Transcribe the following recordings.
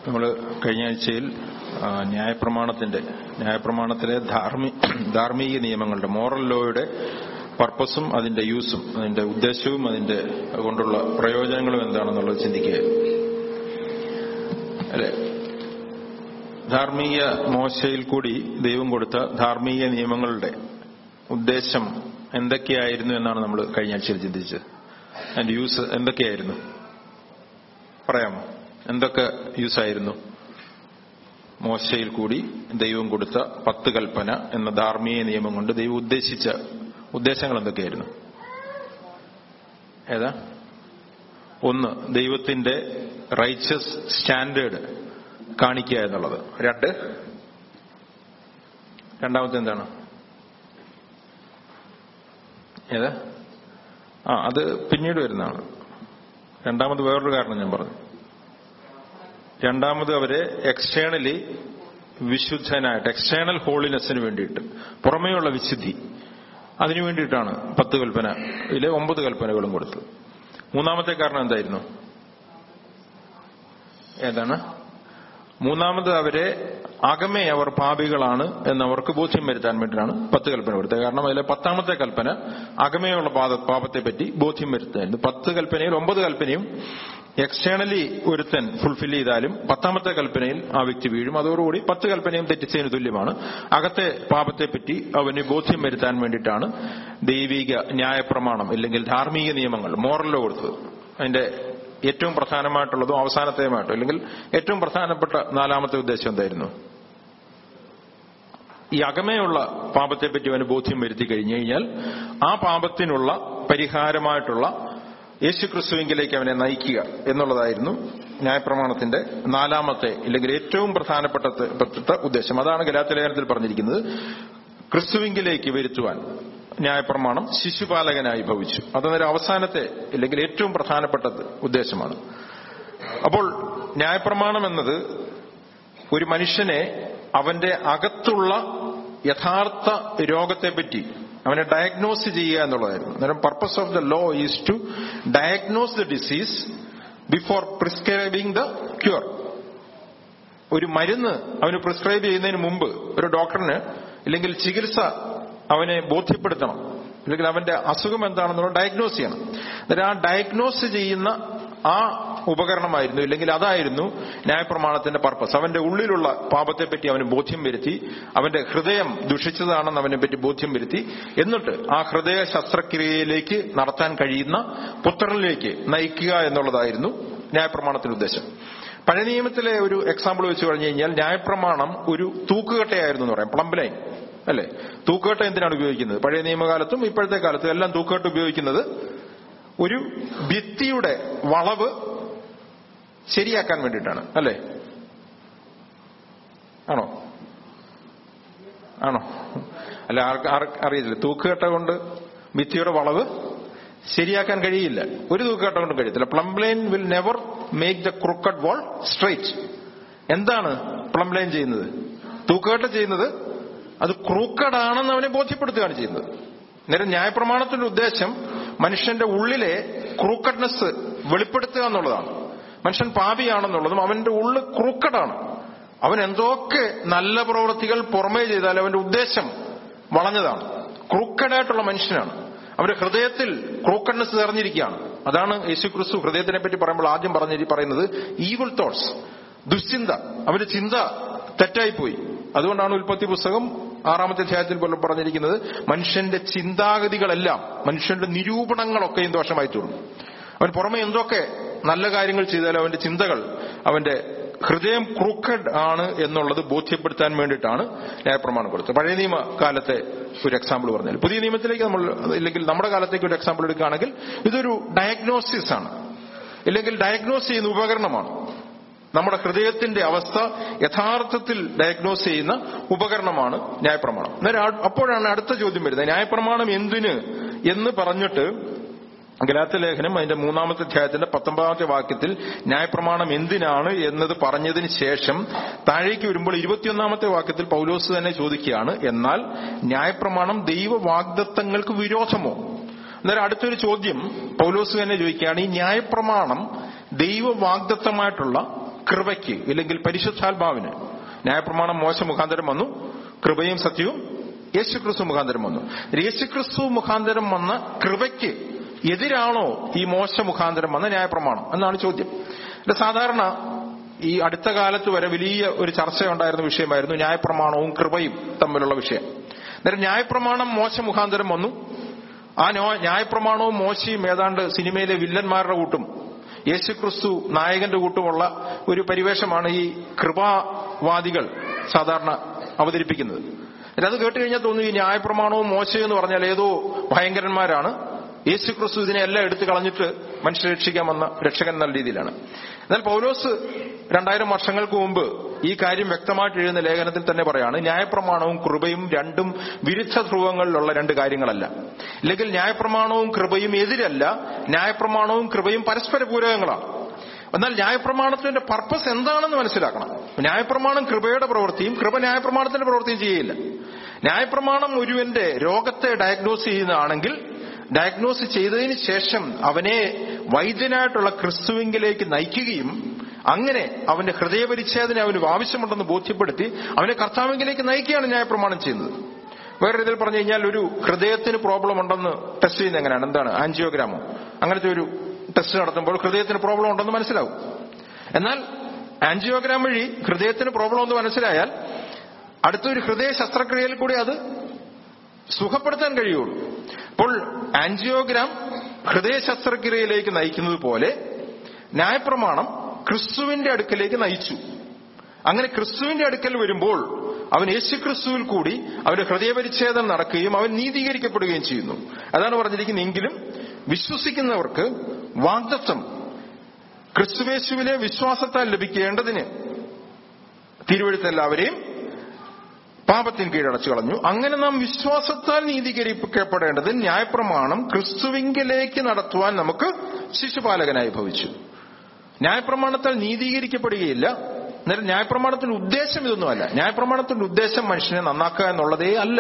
നമ്മൾ കഴിഞ്ഞ ആഴ്ചയിൽ ആ, ന്യായപ്രമാണത്തിന്റെ ന്യായപ്രമാണത്തിലെ ധാർമ്മി ധാർമ്മിക നിയമങ്ങളുടെ മോറൽ ലോയുടെ പർപ്പസും അതിന്റെ യൂസും അതിന്റെ ഉദ്ദേശവും അതിന്റെ കൊണ്ടുള്ള പ്രയോജനങ്ങളും എന്താണെന്നുള്ളത് ചിന്തിക്കുകയായിരുന്നു അല്ലെ ധാർമ്മിക മോശയിൽ കൂടി ദൈവം കൊടുത്ത ധാർമ്മിക നിയമങ്ങളുടെ ഉദ്ദേശം എന്തൊക്കെയായിരുന്നു എന്നാണ് നമ്മൾ കഴിഞ്ഞ ആഴ്ചയിൽ ചിന്തിച്ചത് അതിന്റെ യൂസ് എന്തൊക്കെയായിരുന്നു പറയാമോ എന്തൊക്കെ യൂസ് ആയിരുന്നു മോശയിൽ കൂടി ദൈവം കൊടുത്ത പത്ത് കൽപ്പന എന്ന ധാർമ്മിക നിയമം കൊണ്ട് ദൈവം ഉദ്ദേശിച്ച ഉദ്ദേശങ്ങൾ എന്തൊക്കെയായിരുന്നു ഏതാ ഒന്ന് ദൈവത്തിന്റെ റൈച്ചസ് സ്റ്റാൻഡേർഡ് കാണിക്കുക എന്നുള്ളത് രണ്ട് രണ്ടാമത്തെ എന്താണ് ഏതാ ആ അത് പിന്നീട് വരുന്നതാണ് രണ്ടാമത് വേറൊരു കാരണം ഞാൻ പറഞ്ഞു രണ്ടാമത് അവരെ എക്സ്റ്റേണലി വിശുദ്ധനായിട്ട് എക്സ്റ്റേണൽ ഹോളിനെസ്സിന് വേണ്ടിയിട്ട് പുറമേയുള്ള വിശുദ്ധി അതിനു വേണ്ടിയിട്ടാണ് പത്ത് കൽപ്പന ഇതിലെ ഒമ്പത് കൽപ്പനകളും കൊടുത്തത് മൂന്നാമത്തെ കാരണം എന്തായിരുന്നു ഏതാണ് മൂന്നാമത് അവരെ അകമേ അവർ പാപികളാണ് എന്നവർക്ക് ബോധ്യം വരുത്താൻ വേണ്ടിയിട്ടാണ് പത്ത് കൽപ്പന കൊടുത്തത് കാരണം അതിലെ പത്താമത്തെ കൽപ്പന അകമേയുള്ള പാത- പാപത്തെ പറ്റി ബോധ്യം വരുത്തായിരുന്നു പത്ത് കൽപ്പനയിൽ ഒമ്പത് കൽപ്പനയും എക്സ്റ്റേണലി ഒരുത്തൻ ഫുൾഫിൽ ചെയ്താലും പത്താമത്തെ കൽപ്പനയിൽ ആ വ്യക്തി വീഴും അതോടുകൂടി പത്ത് കൽപ്പനയും തെറ്റിച്ചതിന് തുല്യമാണ് അകത്തെ പാപത്തെ പറ്റി അവന് ബോധ്യം വരുത്താൻ വേണ്ടിയിട്ടാണ് ദൈവിക ന്യായപ്രമാണം അല്ലെങ്കിൽ ധാർമ്മിക നിയമങ്ങൾ മോറലോ കൊടുത്തത് അതിന്റെ ഏറ്റവും പ്രധാനമായിട്ടുള്ളതും അവസാനത്തെയുമായിട്ടും അല്ലെങ്കിൽ ഏറ്റവും പ്രധാനപ്പെട്ട നാലാമത്തെ ഉദ്ദേശം എന്തായിരുന്നു ഈ അകമയുള്ള പാപത്തെപ്പറ്റി അവന് ബോധ്യം വരുത്തി കഴിഞ്ഞു കഴിഞ്ഞാൽ ആ പാപത്തിനുള്ള പരിഹാരമായിട്ടുള്ള യേശുക്രിസ്തുവിങ്കിലേക്ക് അവനെ നയിക്കുക എന്നുള്ളതായിരുന്നു ന്യായപ്രമാണത്തിന്റെ നാലാമത്തെ അല്ലെങ്കിൽ ഏറ്റവും പ്രധാനപ്പെട്ട പെട്ട ഉദ്ദേശം അതാണ് ഗലാത്തലേഖനത്തിൽ പറഞ്ഞിരിക്കുന്നത് ക്രിസ്തുവിങ്കിലേക്ക് വരുത്തുവാൻ ന്യായപ്രമാണം ശിശുപാലകനായി ഭവിച്ചു അതൊരു അവസാനത്തെ അല്ലെങ്കിൽ ഏറ്റവും പ്രധാനപ്പെട്ട ഉദ്ദേശമാണ് അപ്പോൾ ന്യായപ്രമാണം എന്നത് ഒരു മനുഷ്യനെ അവന്റെ അകത്തുള്ള യഥാർത്ഥ രോഗത്തെപ്പറ്റി അവനെ ഡയഗ്നോസ് ചെയ്യുക എന്നുള്ളതായിരുന്നു അന്നേരം purpose of the law is to diagnose the disease before prescribing the cure ഒരു മരുന്ന് അവന് പ്രിസ്ക്രൈബ് ചെയ്യുന്നതിന് മുമ്പ് ഒരു ഡോക്ടറിന് ഇല്ലെങ്കിൽ ചികിത്സ അവനെ ബോധ്യപ്പെടുത്തണം അല്ലെങ്കിൽ അവന്റെ അസുഖം എന്താണെന്നുള്ള ഡയഗ്നോസ് ചെയ്യണം അന്നേരം ആ ഡയഗ്നോസ് ചെയ്യുന്ന ആ ഉപകരണമായിരുന്നു ഇല്ലെങ്കിൽ അതായിരുന്നു ന്യായപ്രമാണത്തിന്റെ പർപ്പസ് അവന്റെ ഉള്ളിലുള്ള പാപത്തെപ്പറ്റി അവന് ബോധ്യം വരുത്തി അവന്റെ ഹൃദയം ദുഷിച്ചതാണെന്ന് അവനെ പറ്റി ബോധ്യം വരുത്തി എന്നിട്ട് ആ ഹൃദയ ശസ്ത്രക്രിയയിലേക്ക് നടത്താൻ കഴിയുന്ന പുത്രനിലേക്ക് നയിക്കുക എന്നുള്ളതായിരുന്നു ന്യായപ്രമാണത്തിന്റെ ഉദ്ദേശം പഴയ നിയമത്തിലെ ഒരു എക്സാമ്പിൾ വെച്ച് പറഞ്ഞു കഴിഞ്ഞാൽ ന്യായപ്രമാണം ഒരു തൂക്കുകട്ടയായിരുന്നു എന്ന് പറയാം പ്ലംബ് ലൈൻ അല്ലെ തൂക്കുകട്ട എന്തിനാണ് ഉപയോഗിക്കുന്നത് പഴയ നിയമകാലത്തും ഇപ്പോഴത്തെ കാലത്തും എല്ലാം തൂക്കുകട്ട ഉപയോഗിക്കുന്നത് ഒരു ഭിത്തിയുടെ വളവ് ശരിയാക്കാൻ വേണ്ടിയിട്ടാണ് അല്ലെ ആണോ ആണോ അല്ല ആർക്ക് ആർക്ക് അറിയത്തില്ല തൂക്കുകട്ട കൊണ്ട് ഭിത്തിയുടെ വളവ് ശരിയാക്കാൻ കഴിയില്ല ഒരു തൂക്കുകട്ട കൊണ്ട് കഴിയത്തില്ല plumb line will never make the crooked wall straight എന്താണ് പ്ലംബ് ലൈൻ ചെയ്യുന്നത് തൂക്കുകട്ട ചെയ്യുന്നത് അത് ക്രൂക്കഡാണെന്ന് അവനെ ബോധ്യപ്പെടുത്തുകയാണ് ചെയ്യുന്നത് നേരം ന്യായപ്രമാണത്തിന്റെ ഉദ്ദേശം മനുഷ്യന്റെ ഉള്ളിലെ ക്രൂക്കഡ്നെസ് വെളിപ്പെടുത്തുക എന്നുള്ളതാണ് മനുഷ്യൻ പാപിയാണെന്നുള്ളതും അവന്റെ ഉള്ളിൽ ക്രൂക്കഡാണ് അവൻ എന്തൊക്കെ നല്ല പ്രവൃത്തികൾ പുറമേ ചെയ്താൽ അവന്റെ ഉദ്ദേശം വളഞ്ഞതാണ് ക്രൂക്കഡായിട്ടുള്ള മനുഷ്യനാണ് അവന്റെ ഹൃദയത്തിൽ ക്രൂക്കഡ്നെസ് നിറഞ്ഞിരിക്കുകയാണ് അതാണ് യേശു ക്രിസ്തു ഹൃദയത്തിനെ പറ്റി പറയുമ്പോൾ ആദ്യം പറഞ്ഞ പറയുന്നത് ഈവിൾ തോട്ട്സ് ദുശ്ചിന്ത അവന്റെ ചിന്ത തെറ്റായിപ്പോയി അതുകൊണ്ടാണ് ഉൽപ്പത്തി പുസ്തകം ആറാമത്തെ അധ്യായത്തിൽ പോലും പറഞ്ഞിരിക്കുന്നത് മനുഷ്യന്റെ ചിന്താഗതികളെല്ലാം മനുഷ്യന്റെ നിരൂപണങ്ങളൊക്കെയും ദോഷമായി തീർന്നു അവൻ പുറമെ എന്തൊക്കെ നല്ല കാര്യങ്ങൾ ചെയ്താലും അവന്റെ ചിന്തകൾ അവന്റെ ഹൃദയം ക്രൂക്കഡ് ആണ് എന്നുള്ളത് ബോധ്യപ്പെടുത്താൻ വേണ്ടിയിട്ടാണ് ന്യായപ്രമാണം കൊടുത്തത് പഴയ നിയമ കാലത്തെ ഒരു എക്സാമ്പിൾ പറഞ്ഞാൽ പുതിയ നിയമത്തിലേക്ക് നമ്മൾ ഇല്ലെങ്കിൽ നമ്മുടെ കാലത്തേക്ക് ഒരു എക്സാമ്പിൾ എടുക്കുകയാണെങ്കിൽ ഇതൊരു ഡയഗ്നോസിസ് ആണ് ഇല്ലെങ്കിൽ ഡയഗ്നോസ് ചെയ്യുന്ന ഉപകരണമാണ് നമ്മുടെ ഹൃദയത്തിന്റെ അവസ്ഥ യഥാർത്ഥത്തിൽ ഡയഗ്നോസ് ചെയ്യുന്ന ഉപകരണമാണ് ന്യായപ്രമാണം അന്നേരം അപ്പോഴാണ് അടുത്ത ചോദ്യം വരുന്നത് ന്യായപ്രമാണം എന്തിന് എന്ന് പറഞ്ഞിട്ട് ഗലാത്ത ലേഖനം അതിന്റെ മൂന്നാമത്തെ അധ്യായത്തിന്റെ പത്തൊമ്പതാമത്തെ വാക്യത്തിൽ ന്യായപ്രമാണം എന്തിനാണ് എന്നത് പറഞ്ഞതിന് ശേഷം താഴേക്ക് വരുമ്പോൾ ഇരുപത്തിയൊന്നാമത്തെ വാക്യത്തിൽ പൗലോസ് തന്നെ ചോദിക്കുകയാണ് എന്നാൽ ന്യായപ്രമാണം ദൈവ വാഗ്ദത്തങ്ങൾക്ക് വിരോധമോ അന്നേരം അടുത്തൊരു ചോദ്യം പൗലോസ് തന്നെ ചോദിക്കുകയാണ് ഈ ന്യായപ്രമാണം ദൈവ വാഗ്ദത്തമായിട്ടുള്ള കൃപയ്ക്ക് ഇല്ലെങ്കിൽ പരിശുദ്ധാത്മാവിന് ന്യായപ്രമാണം മോശ മുഖാന്തരം വന്നു കൃപയും സത്യവും യേശുക്രിസ്തു മുഖാന്തരം വന്നു യേശുക്രിസ്തു മുഖാന്തരം വന്ന കൃപയ്ക്ക് എതിരാണോ ഈ മോശ മുഖാന്തരം വന്ന ന്യായപ്രമാണം എന്നാണ് ചോദ്യം ഇത് സാധാരണ ഈ അടുത്ത കാലത്ത് വരെ വലിയ ഒരു ചർച്ചയുണ്ടായിരുന്ന വിഷയമായിരുന്നു ന്യായപ്രമാണവും കൃപയും തമ്മിലുള്ള വിഷയം അന്നേരം ന്യായപ്രമാണം മോശ മുഖാന്തരം വന്നു ആ നോ- ന്യായപ്രമാണവും മോശയും ഏതാണ്ട് സിനിമയിലെ വില്ലന്മാരുടെ കൂട്ടും യേശുക്രിസ്തു നായകന്റെ കൂട്ടുമുള്ള ഒരു പരിവേഷമാണ് ഈ കൃപാവാദികൾ സാധാരണ അവതരിപ്പിക്കുന്നത് എന്നിട്ട് അത് കേട്ട് കഴിഞ്ഞാൽ തോന്നുന്നു ഈ ന്യായപ്രമാണവും മോശം എന്ന് പറഞ്ഞാൽ ഏതോ ഭയങ്കരന്മാരാണ് യേശുക്രിസ്തു ഇതിനെല്ലാം എടുത്തു കളഞ്ഞിട്ട് മനുഷ്യരെ രക്ഷിക്കാൻ വന്ന രക്ഷകൻ എന്നുള്ള രീതിയിലാണ് എന്നാൽ പൗലോസ് രണ്ടായിരം വർഷങ്ങൾക്ക് മുമ്പ് ഈ കാര്യം വ്യക്തമായിട്ട് എഴുതുന്ന ലേഖനത്തിൽ തന്നെ പറയാണ് ന്യായപ്രമാണവും കൃപയും രണ്ടും വിരുദ്ധ ധ്രുവങ്ങളിലുള്ള രണ്ട് കാര്യങ്ങളല്ല ഇല്ലെങ്കിൽ ന്യായപ്രമാണവും കൃപയും എതിരല്ല ന്യായപ്രമാണവും കൃപയും പരസ്പര പൂരകങ്ങളാണ് എന്നാൽ ന്യായപ്രമാണത്തിന്റെ പർപ്പസ് എന്താണെന്ന് മനസ്സിലാക്കണം ന്യായപ്രമാണം കൃപയുടെ പ്രവൃത്തിയും കൃപ ന്യായപ്രമാണത്തിന്റെ പ്രവൃത്തിയും ചെയ്യില്ല ന്യായപ്രമാണം ഒരുവന്റെ രോഗത്തെ ഡയഗ്നോസ് ചെയ്യുന്നതാണെങ്കിൽ ഡയഗ്നോസ് ചെയ്തതിന് ശേഷം അവനെ വൈദ്യനായിട്ടുള്ള ക്രിസ്തുവിങ്കിലേക്ക് നയിക്കുകയും അങ്ങനെ അവന്റെ ഹൃദയപരിച്ഛേദന അവന് ആവശ്യമുണ്ടെന്ന് ബോധ്യപ്പെടുത്തി അവനെ കർത്താവിങ്കിലേക്ക് നയിക്കുകയാണ് ന്യായപ്രമാണം ചെയ്യുന്നത് വേറെ രീതിയിൽ പറഞ്ഞു കഴിഞ്ഞാൽ ഒരു ഹൃദയത്തിന് പ്രോബ്ലം ഉണ്ടെന്ന് ടെസ്റ്റ് ചെയ്യുന്നത് എങ്ങനെയാണ് എന്താണ് ആൻജിയോഗ്രാമോ അങ്ങനത്തെ ഒരു ടെസ്റ്റ് നടത്തുമ്പോൾ ഹൃദയത്തിന് പ്രോബ്ലം ഉണ്ടെന്ന് മനസ്സിലാവും എന്നാൽ ആൻജിയോഗ്രാം വഴി ഹൃദയത്തിന് പ്രോബ്ലം എന്ന് മനസ്സിലായാൽ അടുത്തൊരു ഹൃദയ ശസ്ത്രക്രിയയിൽ കൂടി അത് സുഖപ്പെടുത്താൻ കഴിയുള്ളൂ അപ്പോൾ ആൻജിയോഗ്രാം ഹൃദയ ശസ്ത്രക്രിയയിലേക്ക് നയിക്കുന്നത് പോലെ ന്യായപ്രമാണം ക്രിസ്തുവിന്റെ അടുക്കലേക്ക് നയിച്ചു അങ്ങനെ ക്രിസ്തുവിന്റെ അടുക്കൽ വരുമ്പോൾ അവൻ യേശുക്രിസ്തുവിൽ കൂടി അവന്റെ ഹൃദയപരിച്ഛേദം നടക്കുകയും അവൻ നീതീകരിക്കപ്പെടുകയും ചെയ്യുന്നു അതാണ് പറഞ്ഞിരിക്കുന്നത് എങ്കിലും വിശ്വസിക്കുന്നവർക്ക് വാഗ്ദത്വം ക്രിസ്തുവേശുവിലെ വിശ്വാസത്താൽ ലഭിക്കേണ്ടതിന് തിരുവഴുത്ത് എല്ലാവരെയും പാപത്തിന് കീഴടച്ചു കളഞ്ഞു അങ്ങനെ നാം വിശ്വാസത്താൽ നീതീകരിക്കപ്പെടേണ്ടത് ന്യായപ്രമാണം ക്രിസ്തുവിങ്കിലേക്ക് നടത്തുവാൻ നമുക്ക് ശിശുപാലകനായി ഭവിച്ചു ന്യായപ്രമാണത്താൽ നീതീകരിക്കപ്പെടുകയില്ല അന്നേരം ന്യായപ്രമാണത്തിന്റെ ഉദ്ദേശം ഇതൊന്നുമല്ല ന്യായപ്രമാണത്തിന്റെ ഉദ്ദേശം മനുഷ്യനെ നന്നാക്കുക എന്നുള്ളതേ അല്ല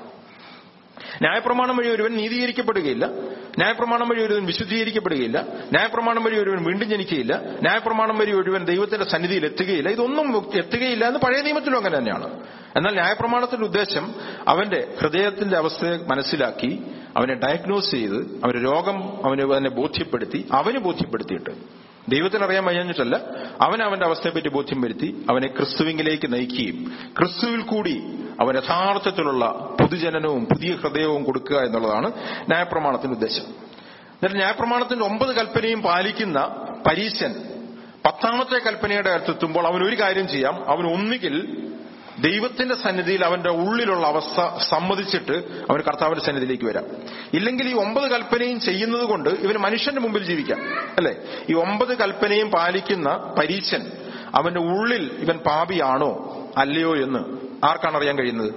ന്യായപ്രമാണം വഴി ഒരുവൻ നീതീകരിക്കപ്പെടുകയില്ല ന്യായപ്രമാണം വഴി ഒരുവൻ വിശുദ്ധീകരിക്കപ്പെടുകയില്ല ന്യായപ്രമാണം വഴി ഒരുവൻ വീണ്ടും ജനിക്കുകയില്ല ന്യായപ്രമാണം വഴി ഒരുവൻ ദൈവത്തിന്റെ സന്നിധിയിൽ എത്തുകയില്ല ഇതൊന്നും എത്തുകയില്ല എന്ന് പഴയ നിയമത്തിലും അങ്ങനെ തന്നെയാണ് എന്നാൽ ന്യായപ്രമാണത്തിന്റെ ഉദ്ദേശം അവന്റെ ഹൃദയത്തിന്റെ അവസ്ഥയെ മനസ്സിലാക്കി അവനെ ഡയഗ്നോസ് ചെയ്ത് അവന്റെ രോഗം അവന് തന്നെ ബോധ്യപ്പെടുത്തി അവന് ബോധ്യപ്പെടുത്തിയിട്ട് ദൈവത്തിനറിയാൻ വയ്യാഞ്ഞിട്ടല്ല അവൻ അവന്റെ അവസ്ഥയെപ്പറ്റി ബോധ്യം വരുത്തി അവനെ ക്രിസ്തുവിങ്കിലേക്ക് നയിക്കുകയും ക്രിസ്തുവിൽ കൂടി അവൻ യഥാർത്ഥത്തിലുള്ള പൊതുജനനവും പുതിയ ഹൃദയവും കൊടുക്കുക എന്നുള്ളതാണ് ന്യായപ്രമാണത്തിന്റെ ഉദ്ദേശം എന്നിട്ട് ന്യായപ്രമാണത്തിന്റെ ഒമ്പത് കൽപ്പനയും പാലിക്കുന്ന പരീശൻ പത്താമത്തെ കൽപ്പനയുടെ അടുത്തെത്തുമ്പോൾ അവൻ ഒരു കാര്യം ചെയ്യാം അവൻ ഒന്നുകിൽ ദൈവത്തിന്റെ സന്നിധിയിൽ അവന്റെ ഉള്ളിലുള്ള അവസ്ഥ സമ്മതിച്ചിട്ട് അവന് കർത്താവിന്റെ സന്നിധിയിലേക്ക് വരാം ഇല്ലെങ്കിൽ ഈ ഒമ്പത് കൽപ്പനയും ചെയ്യുന്നത് കൊണ്ട് ഇവന് മനുഷ്യന്റെ മുമ്പിൽ ജീവിക്കാം അല്ലെ ഈ ഒമ്പത് കൽപ്പനയും പാലിക്കുന്ന പരീശൻ അവന്റെ ഉള്ളിൽ ഇവൻ പാപിയാണോ അല്ലയോ എന്ന് ആർക്കാണ് അറിയാൻ കഴിയുന്നത്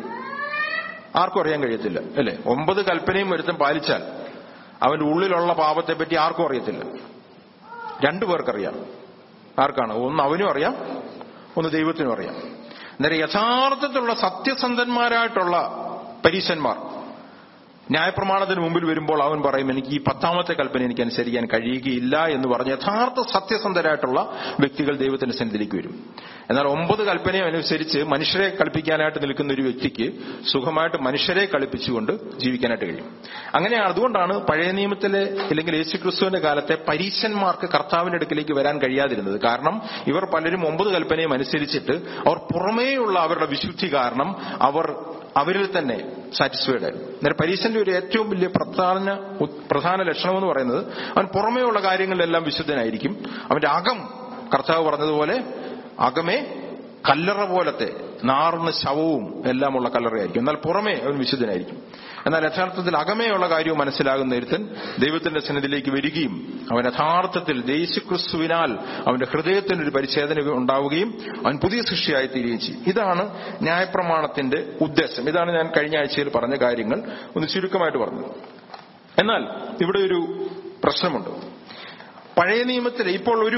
ആർക്കും അറിയാൻ കഴിയത്തില്ല അല്ലെ ഒമ്പത് കൽപ്പനയും ഒരുത്തൻ പാലിച്ചാൽ അവന്റെ ഉള്ളിലുള്ള പാപത്തെ പറ്റി ആർക്കും അറിയത്തില്ല രണ്ടു പേർക്കറിയാം ആർക്കാണ് ഒന്ന് അവനും അറിയാം ഒന്ന് ദൈവത്തിനും അറിയാം അന്നേരം യഥാർത്ഥത്തിലുള്ള സത്യസന്ധന്മാരായിട്ടുള്ള പരീശന്മാർ ന്യായപ്രമാണത്തിന് മുമ്പിൽ വരുമ്പോൾ അവൻ പറയും എനിക്ക് ഈ പത്താമത്തെ കൽപ്പന എനിക്ക് അനുസരിക്കാൻ കഴിയുകയില്ല എന്ന് പറഞ്ഞ് യഥാർത്ഥ സത്യസന്ധരായിട്ടുള്ള വ്യക്തികൾ ദൈവത്തിന്റെ സന്നിധിയിലേക്ക് വരും എന്നാൽ ഒമ്പത് കൽപ്പനയും അനുസരിച്ച് മനുഷ്യരെ കളിപ്പിക്കാനായിട്ട് നിൽക്കുന്ന ഒരു വ്യക്തിക്ക് സുഖമായിട്ട് മനുഷ്യരെ കളിപ്പിച്ചുകൊണ്ട് ജീവിക്കാനായിട്ട് കഴിയും അങ്ങനെയാണ് അതുകൊണ്ടാണ് പഴയ നിയമത്തിലെ അല്ലെങ്കിൽ യേശുക്രിസ്തുവിന്റെ കാലത്തെ പരീശന്മാർക്ക് കർത്താവിന്റെ അടുക്കിലേക്ക് വരാൻ കഴിയാതിരുന്നത് കാരണം ഇവർ പലരും ഒമ്പത് കൽപ്പനയും അനുസരിച്ചിട്ട് അവർ പുറമേയുള്ള അവരുടെ വിശുദ്ധി കാരണം അവർ അവരിൽ തന്നെ സാറ്റിസ്ഫൈഡ് ആയിരുന്നു അന്നേരം പരീശന്റെ ഒരു ഏറ്റവും വലിയ പ്രധാന പ്രധാന ലക്ഷണം എന്ന് പറയുന്നത് അവൻ പുറമേയുള്ള കാര്യങ്ങളിലെല്ലാം വിശുദ്ധനായിരിക്കും അവന്റെ അകം കർത്താവ് പറഞ്ഞതുപോലെ അകമേ കല്ലറ പോലത്തെ നാർന്ന ശവവും എല്ലാമുള്ള കല്ലറയായിരിക്കും എന്നാൽ പുറമേ അവൻ വിശുദ്ധനായിരിക്കും എന്നാൽ യഥാർത്ഥത്തിൽ അകമേയുള്ള കാര്യവും മനസ്സിലാകുന്ന ഒരുത്തൻ ദൈവത്തിന്റെ സന്നിധിയിലേക്ക് വരികയും അവൻ യഥാർത്ഥത്തിൽ യേശുക്രിസ്തുവിനാൽ അവന്റെ ഹൃദയത്തിന് ഒരു പരിച്ഛേദന ഉണ്ടാവുകയും അവൻ പുതിയ സൃഷ്ടിയായി തീരുകയും ചെയ്യും ഇതാണ് ന്യായപ്രമാണത്തിന്റെ ഉദ്ദേശം ഇതാണ് ഞാൻ കഴിഞ്ഞ ആഴ്ചയിൽ പറഞ്ഞ കാര്യങ്ങൾ ഒന്ന് ചുരുക്കമായിട്ട് പറഞ്ഞു എന്നാൽ ഇവിടെ ഒരു പ്രശ്നമുണ്ട് പഴയ നിയമത്തിൽ ഇപ്പോൾ ഒരു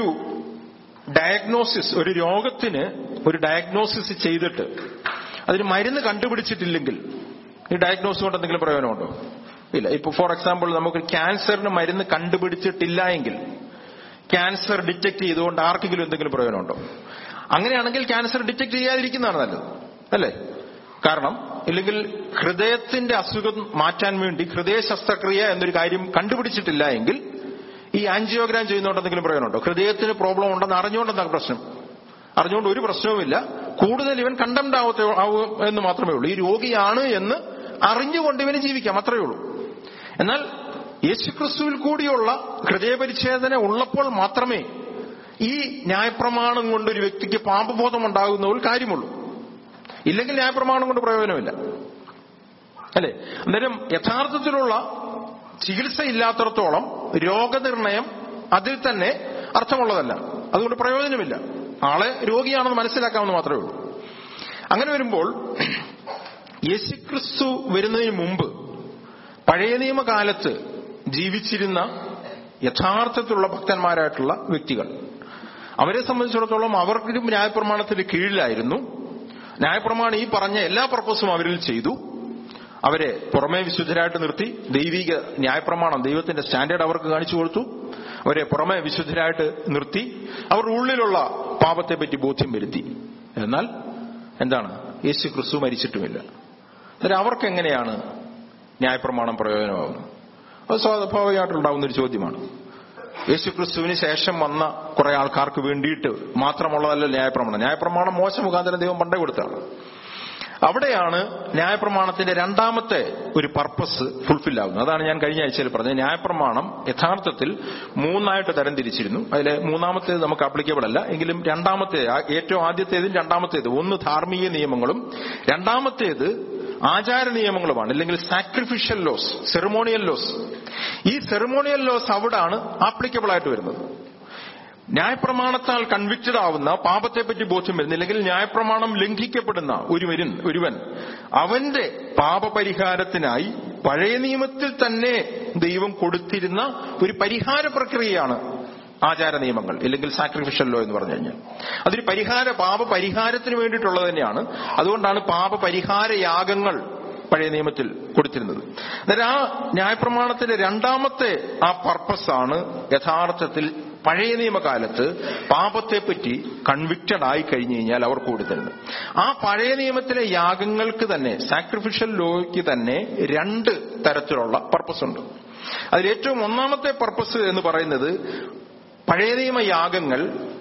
ഡയഗ്നോസിസ് ഒരു രോഗത്തിന് ഒരു ഡയഗ്നോസിസ് ചെയ്തിട്ട് അതിന് മരുന്ന് കണ്ടുപിടിച്ചിട്ടില്ലെങ്കിൽ ഈ ഡയഗ്നോസ് കൊണ്ട് എന്തെങ്കിലും പ്രയോജനമുണ്ടോ ഇല്ല ഇപ്പൊ ഫോർ എക്സാമ്പിൾ നമുക്ക് ക്യാൻസറിന് മരുന്ന് കണ്ടുപിടിച്ചിട്ടില്ല എങ്കിൽ ക്യാൻസർ ഡിറ്റക്ട് ചെയ്തുകൊണ്ട് ആർക്കെങ്കിലും എന്തെങ്കിലും പ്രയോജനമുണ്ടോ അങ്ങനെയാണെങ്കിൽ ക്യാൻസർ ഡിറ്റക്ട് ചെയ്യാതിരിക്കുന്നതാണ് നല്ലത് അല്ലേ കാരണം ഇല്ലെങ്കിൽ ഹൃദയത്തിന്റെ അസുഖം മാറ്റാൻ വേണ്ടി ഹൃദയ ശസ്ത്രക്രിയ എന്നൊരു കാര്യം കണ്ടുപിടിച്ചിട്ടില്ല എങ്കിൽ ഈ ആൻജിയോഗ്രാം ചെയ്യുന്നതുകൊണ്ട് എന്തെങ്കിലും പ്രയോജനമുണ്ടോ ഹൃദയത്തിന് പ്രോബ്ലം ഉണ്ടെന്ന് അറിഞ്ഞുകൊണ്ടെന്താണ് പ്രശ്നം അറിഞ്ഞുകൊണ്ട് ഒരു പ്രശ്നവുമില്ല കൂടുതൽ ഇവൻ കണ്ടംഡ് ആവത്തെ ആവും എന്ന് മാത്രമേ ഉള്ളൂ ഈ രോഗിയാണ് എന്ന് അറിഞ്ഞുകൊണ്ട് ഇവന് ജീവിക്കാം അത്രയേ ഉള്ളൂ എന്നാൽ യേശുക്രിസ്തുവിൽ കൂടിയുള്ള ഹൃദയപരിച്ഛേദന ഉള്ളപ്പോൾ മാത്രമേ ഈ ന്യായപ്രമാണം കൊണ്ട് ഒരു വ്യക്തിക്ക് പാപബോധം ഉണ്ടാകുന്ന ഒരു കാര്യമുള്ളൂ ഇല്ലെങ്കിൽ ന്യായപ്രമാണം കൊണ്ട് പ്രയോജനമില്ല അല്ലെ അന്നേരം യഥാർത്ഥത്തിലുള്ള ചികിത്സ ഇല്ലാത്തടത്തോളം രോഗനിർണയം അതിൽ തന്നെ അർത്ഥമുള്ളതല്ല അതുകൊണ്ട് പ്രയോജനമില്ല ആളെ രോഗിയാണെന്ന് മനസ്സിലാക്കാമെന്ന് മാത്രമേ ഉള്ളൂ അങ്ങനെ വരുമ്പോൾ യേശുക്രിസ്തു വരുന്നതിന് മുമ്പ് പഴയ നിയമകാലത്ത് ജീവിച്ചിരുന്ന യഥാർത്ഥത്തിലുള്ള ഭക്തന്മാരായിട്ടുള്ള വ്യക്തികൾ അവരെ സംബന്ധിച്ചിടത്തോളം അവർക്കും ന്യായപ്രമാണത്തിന് കീഴിലായിരുന്നു ന്യായപ്രമാണം ഈ പറഞ്ഞ എല്ലാ പർപ്പസും അവരിൽ ചെയ്തു അവരെ പുറമേ വിശുദ്ധരായിട്ട് നിർത്തി ദൈവിക ന്യായപ്രമാണം ദൈവത്തിന്റെ സ്റ്റാൻഡേർഡ് അവർക്ക് കാണിച്ചു കൊടുത്തു അവരെ പുറമെ വിശുദ്ധരായിട്ട് നിർത്തി അവരുടെ ഉള്ളിലുള്ള പാപത്തെപ്പറ്റി ബോധ്യം വരുത്തി എന്നാൽ എന്താണ് യേശു ക്രിസ്തു മരിച്ചിട്ടുമില്ല അന്നേരം അവർക്ക് എങ്ങനെയാണ് ന്യായപ്രമാണം പ്രയോജനമാകുന്നത് അത് സ്വാഭാവികമായിട്ടുണ്ടാകുന്ന ഒരു ചോദ്യമാണ് യേശു ക്രിസ്തുവിന് ശേഷം വന്ന കുറെ ആൾക്കാർക്ക് വേണ്ടിയിട്ട് മാത്രമുള്ളതല്ല ന്യായപ്രമാണം ന്യായപ്രമാണം മോശ മുഖാന്തരം ദൈവം പണ്ടേ കൊടുത്താണ് അവിടെയാണ് ന്യായപ്രമാണത്തിന്റെ രണ്ടാമത്തെ ഒരു പർപ്പസ് ഫുൾഫിൽ ആകുന്നത് അതാണ് ഞാൻ കഴിഞ്ഞ ആഴ്ചയിൽ പറഞ്ഞത് ന്യായപ്രമാണം യഥാർത്ഥത്തിൽ മൂന്നായിട്ട് തരംതിരിച്ചിരുന്നു അതിലെ മൂന്നാമത്തേത് നമുക്ക് അപ്ലിക്കബിൾ അല്ല എങ്കിലും രണ്ടാമത്തെ ഏറ്റവും ആദ്യത്തേതും രണ്ടാമത്തേത് ഒന്ന് ധാർമ്മിക നിയമങ്ങളും രണ്ടാമത്തേത് ആചാര നിയമങ്ങളുമാണ് അല്ലെങ്കിൽ സാക്രിഫിഷ്യൽ ലോസ് സെറിമോണിയൽ ലോസ് ഈ സെറിമോണിയൽ ലോസ് അവിടാണ് ആപ്ലിക്കബിൾ ആയിട്ട് വരുന്നത് ന്യായപ്രമാണത്താൽ കൺവിക്റ്റഡ് ആവുന്ന പാപത്തെപ്പറ്റി ബോധ്യം വരുന്ന അല്ലെങ്കിൽ ന്യായപ്രമാണം ലംഘിക്കപ്പെടുന്ന ഒരുവരും ഒരുവൻ അവന്റെ പാപപരിഹാരത്തിനായി പഴയ നിയമത്തിൽ തന്നെ ദൈവം കൊടുത്തിരുന്ന ഒരു പരിഹാര പ്രക്രിയയാണ് ആചാര നിയമങ്ങൾ അല്ലെങ്കിൽ സാക്രിഫിഷ്യൽ ലോ എന്ന് പറഞ്ഞു കഴിഞ്ഞാൽ അതൊരു പരിഹാര പാപ പരിഹാരത്തിന് വേണ്ടിയിട്ടുള്ളത് തന്നെയാണ് അതുകൊണ്ടാണ് പാപ പരിഹാര യാഗങ്ങൾ പഴയ നിയമത്തിൽ കൊടുത്തിരുന്നത് അന്നേരം ആ ന്യായപ്രമാണത്തിന്റെ രണ്ടാമത്തെ ആ പർപ്പസാണ് യഥാർത്ഥത്തിൽ പഴയ നിയമകാലത്ത് പാപത്തെപ്പറ്റി കൺവിക്റ്റഡ് ആയി കഴിഞ്ഞു കഴിഞ്ഞാൽ അവർക്ക് കൊടുത്തിരുന്നത് ആ പഴയ നിയമത്തിലെ യാഗങ്ങൾക്ക് തന്നെ സാക്രിഫിഷ്യൽ ലോയ്ക്ക് തന്നെ രണ്ട് തരത്തിലുള്ള പർപ്പസ് ഉണ്ട് അതിൽ ഏറ്റവും ഒന്നാമത്തെ പർപ്പസ് എന്ന് പറയുന്നത് പഴയ നിയമ യാഗങ്ങൾ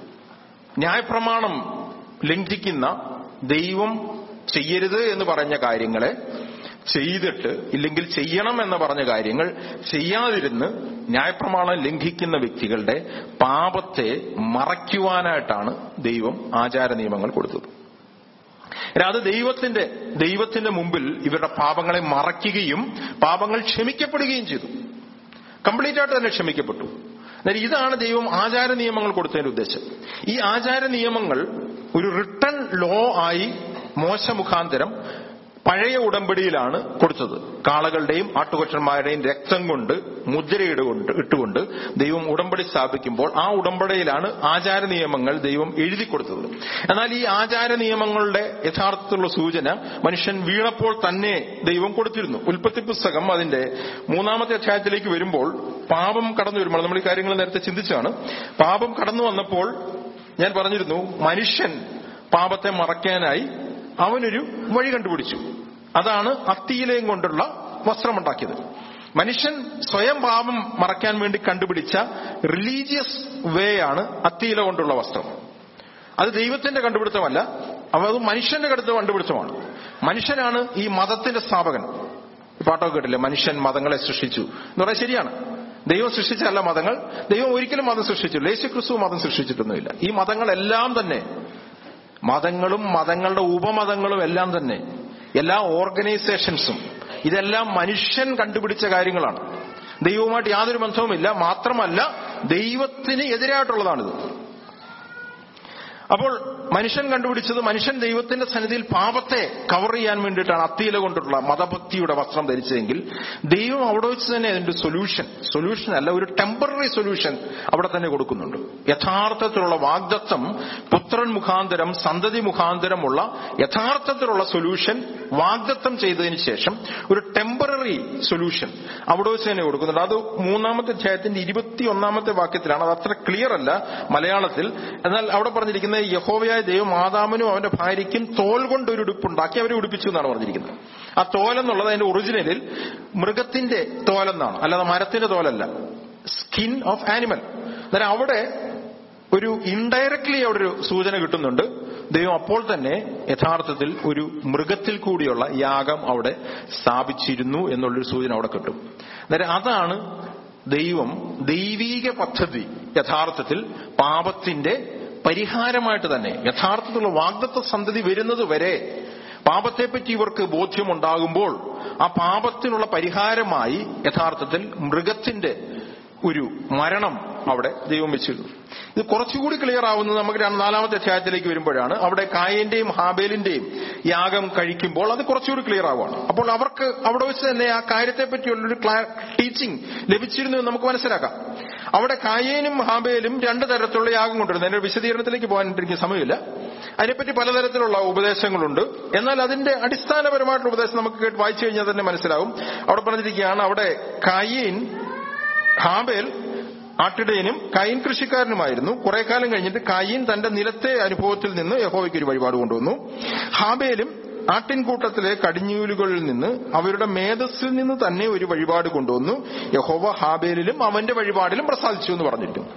ന്യായപ്രമാണം ലംഘിക്കുന്ന ദൈവം ചെയ്യരുത് എന്ന് പറഞ്ഞ കാര്യങ്ങളെ ചെയ്തിട്ട് ഇല്ലെങ്കിൽ ചെയ്യണം എന്ന് പറഞ്ഞ കാര്യങ്ങൾ ചെയ്യാതിരുന്ന് ന്യായപ്രമാണം ലംഘിക്കുന്ന വ്യക്തികളുടെ പാപത്തെ മറയ്ക്കുവാനായിട്ടാണ് ദൈവം ആചാര നിയമങ്ങൾ കൊടുത്തത് അത് ദൈവത്തിന്റെ ദൈവത്തിന്റെ മുമ്പിൽ ഇവരുടെ പാപങ്ങളെ മറയ്ക്കുകയും പാപങ്ങൾ ക്ഷമിക്കപ്പെടുകയും ചെയ്തു കംപ്ലീറ്റ് ആയിട്ട് തന്നെ ക്ഷമിക്കപ്പെട്ടു എന്നാൽ ഇതാണ് ദൈവം ആചാര നിയമങ്ങൾ കൊടുത്തതിന്റെ ഉദ്ദേശം ഈ ആചാര നിയമങ്ങൾ ഒരു റിട്ടൺ ലോ ആയി മോശ മുഖാന്തരം പഴയ ഉടമ്പടിയിലാണ് കൊടുത്തത് കാളകളുടെയും ആട്ടുകൊറ്റന്മാരുടെയും രക്തം കൊണ്ട് മുദ്രയിടുകൊണ്ട് ഇട്ടുകൊണ്ട് ദൈവം ഉടമ്പടി സ്ഥാപിക്കുമ്പോൾ ആ ഉടമ്പടിയിലാണ് ആചാര നിയമങ്ങൾ ദൈവം എഴുതി കൊടുത്തത് എന്നാൽ ഈ ആചാര നിയമങ്ങളുടെ യഥാർത്ഥത്തിലുള്ള സൂചന മനുഷ്യൻ വീണപ്പോൾ തന്നെ ദൈവം കൊടുത്തിരുന്നു ഉൽപ്പത്തി പുസ്തകം അതിന്റെ മൂന്നാമത്തെ അധ്യായത്തിലേക്ക് വരുമ്പോൾ പാപം കടന്നു വരുമ്പോൾ നമ്മൾ ഈ കാര്യങ്ങൾ നേരത്തെ ചിന്തിച്ചാണ് പാപം കടന്നു വന്നപ്പോൾ ഞാൻ പറഞ്ഞിരുന്നു മനുഷ്യൻ പാപത്തെ മറയ്ക്കാനായി അവനൊരു വഴി കണ്ടുപിടിച്ചു അതാണ് അത്തിയിലയും കൊണ്ടുള്ള വസ്ത്രമുണ്ടാക്കിയത് മനുഷ്യൻ സ്വയം പാപം മറയ്ക്കാൻ വേണ്ടി കണ്ടുപിടിച്ച റിലീജിയസ് വേ ആണ് അത്തിയില കൊണ്ടുള്ള വസ്ത്രം അത് ദൈവത്തിന്റെ കണ്ടുപിടുത്തമല്ല അത് മനുഷ്യന്റെ കടുത്ത കണ്ടുപിടുത്തമാണ് മനുഷ്യനാണ് ഈ മതത്തിന്റെ സ്ഥാപകൻ പാട്ടൊക്കെ കേട്ടില്ലേ മനുഷ്യൻ മതങ്ങളെ സൃഷ്ടിച്ചു എന്ന് പറയാൻ ശരിയാണ് ദൈവം സൃഷ്ടിച്ചല്ല മതങ്ങൾ ദൈവം ഒരിക്കലും മതം സൃഷ്ടിച്ചില്ല യേശു ക്രിസ്തു മതം സൃഷ്ടിച്ചിട്ടൊന്നുമില്ല ഈ മതങ്ങളെല്ലാം തന്നെ മതങ്ങളും മതങ്ങളുടെ ഉപമതങ്ങളും എല്ലാം തന്നെ എല്ലാ ഓർഗനൈസേഷൻസും ഇതെല്ലാം മനുഷ്യൻ കണ്ടുപിടിച്ച കാര്യങ്ങളാണ് ദൈവവുമായിട്ട് യാതൊരു ബന്ധവുമില്ല മാത്രമല്ല ദൈവത്തിന് എതിരായിട്ടുള്ളതാണിത് അപ്പോൾ മനുഷ്യൻ കണ്ടുപിടിച്ചത് മനുഷ്യൻ ദൈവത്തിന്റെ സന്നിധിയിൽ പാപത്തെ കവർ ചെയ്യാൻ വേണ്ടിയിട്ടാണ് അത്തിയില കൊണ്ടിട്ടുള്ള മതഭക്തിയുടെ വസ്ത്രം ധരിച്ചതെങ്കിൽ ദൈവം അവിടെ വെച്ച് തന്നെ അതിന്റെ സൊല്യൂഷൻ സൊല്യൂഷൻ അല്ല ഒരു ടെമ്പററി സൊല്യൂഷൻ അവിടെ തന്നെ കൊടുക്കുന്നുണ്ട് യഥാർത്ഥത്തിലുള്ള വാഗ്ദത്തം പുത്രൻ മുഖാന്തരം സന്തതി മുഖാന്തരമുള്ള യഥാർത്ഥത്തിലുള്ള സൊല്യൂഷൻ വാഗ്ദത്തം ചെയ്തതിന് ശേഷം ഒരു ടെമ്പററി സൊല്യൂഷൻ അവിടെ വെച്ച് തന്നെ കൊടുക്കുന്നുണ്ട് അത് മൂന്നാമത്തെ അധ്യായത്തിന്റെ ഇരുപത്തി ഒന്നാമത്തെ വാക്യത്തിലാണ് അത് അത്ര ക്ലിയർ അല്ല മലയാളത്തിൽ എന്നാൽ അവിടെ പറഞ്ഞിരിക്കുന്നത് യഹോവയായ ദൈവം ആദാമനും അവന്റെ ഭാര്യയ്ക്കും തോൽ കൊണ്ട് ഒരു ഉടുപ്പുണ്ടാക്കി അവരെ ഉടുപ്പിച്ചു എന്നാണ് പറഞ്ഞിരിക്കുന്നത് ആ തോൽ എന്നുള്ളത് അതിന്റെ ഒറിജിനലിൽ മൃഗത്തിന്റെ തോലെന്നാണ് അല്ലാതെ മരത്തിന്റെ തോലല്ല സ്കിൻ ഓഫ് ആനിമൽ അന്നേരം അവിടെ ഒരു ഇൻഡയറക്ട്ലി അവിടെ ഒരു സൂചന കിട്ടുന്നുണ്ട് ദൈവം അപ്പോൾ തന്നെ യഥാർത്ഥത്തിൽ ഒരു മൃഗത്തിൽ കൂടിയുള്ള യാഗം അവിടെ സ്ഥാപിച്ചിരുന്നു എന്നുള്ളൊരു സൂചന അവിടെ കിട്ടും അന്നേരം അതാണ് ദൈവം ദൈവീക പദ്ധതി യഥാർത്ഥത്തിൽ പാപത്തിന്റെ പരിഹാരമായിട്ട് തന്നെ യഥാർത്ഥത്തിലുള്ള വാഗ്ദത്ത സന്തതി വരുന്നത് വരെ പാപത്തെപ്പറ്റി ഇവർക്ക് ബോധ്യമുണ്ടാകുമ്പോൾ ആ പാപത്തിനുള്ള പരിഹാരമായി യഥാർത്ഥത്തിൽ മൃഗത്തിന്റെ ഒരു മരണം അവിടെ ദൈവം വെച്ചിരുന്നു ഇത് കുറച്ചുകൂടി ക്ലിയർ ആവുന്നത് നമുക്ക് രണ്ട് നാലാമത്തെ അധ്യായത്തിലേക്ക് വരുമ്പോഴാണ് അവിടെ കായന്റെയും ഹാബേലിന്റെയും യാഗം കഴിക്കുമ്പോൾ അത് കുറച്ചുകൂടി ക്ലിയർ ആവുകയാണ് അപ്പോൾ അവർക്ക് അവിടെ വെച്ച് തന്നെ ആ കാര്യത്തെപ്പറ്റിയുള്ളൊരു ടീച്ചിങ് ലഭിച്ചിരുന്നു എന്ന് നമുക്ക് മനസ്സിലാക്കാം അവിടെ കായേനും ഹാബേലും രണ്ട് തരത്തിലുള്ള യാഗം കൊണ്ടിരുന്നു അതിന്റെ വിശദീകരണത്തിലേക്ക് പോകാൻ എനിക്ക് സമയമില്ല അതിനെപ്പറ്റി പലതരത്തിലുള്ള ഉപദേശങ്ങളുണ്ട് എന്നാൽ അതിന്റെ അടിസ്ഥാനപരമായിട്ടുള്ള ഉപദേശം നമുക്ക് കേട്ട് വായിച്ചു കഴിഞ്ഞാൽ തന്നെ മനസ്സിലാവും അവിടെ പറഞ്ഞിരിക്കുകയാണ് അവിടെ കായേൻ ഹാബേൽ ആട്ടിടയനും കൈൻ കൃഷിക്കാരനുമായിരുന്നു കുറെ കാലം കഴിഞ്ഞിട്ട് കൈൻ തന്റെ നിലത്തെ അനുഭവത്തിൽ നിന്ന് യഹോവയ്ക്ക് ഒരു വഴിപാട് കൊണ്ടുവന്നു ഹാബേലും ആട്ടിൻകൂട്ടത്തിലെ കടിഞ്ഞൂലുകളിൽ നിന്ന് അവരുടെ മേധസ്സിൽ നിന്ന് തന്നെ ഒരു വഴിപാട് കൊണ്ടുവന്നു യഹോവ ഹാബേലിലും അവന്റെ വഴിപാടിലും പ്രസാദിച്ചു എന്ന് പറഞ്ഞിരിക്കുന്നു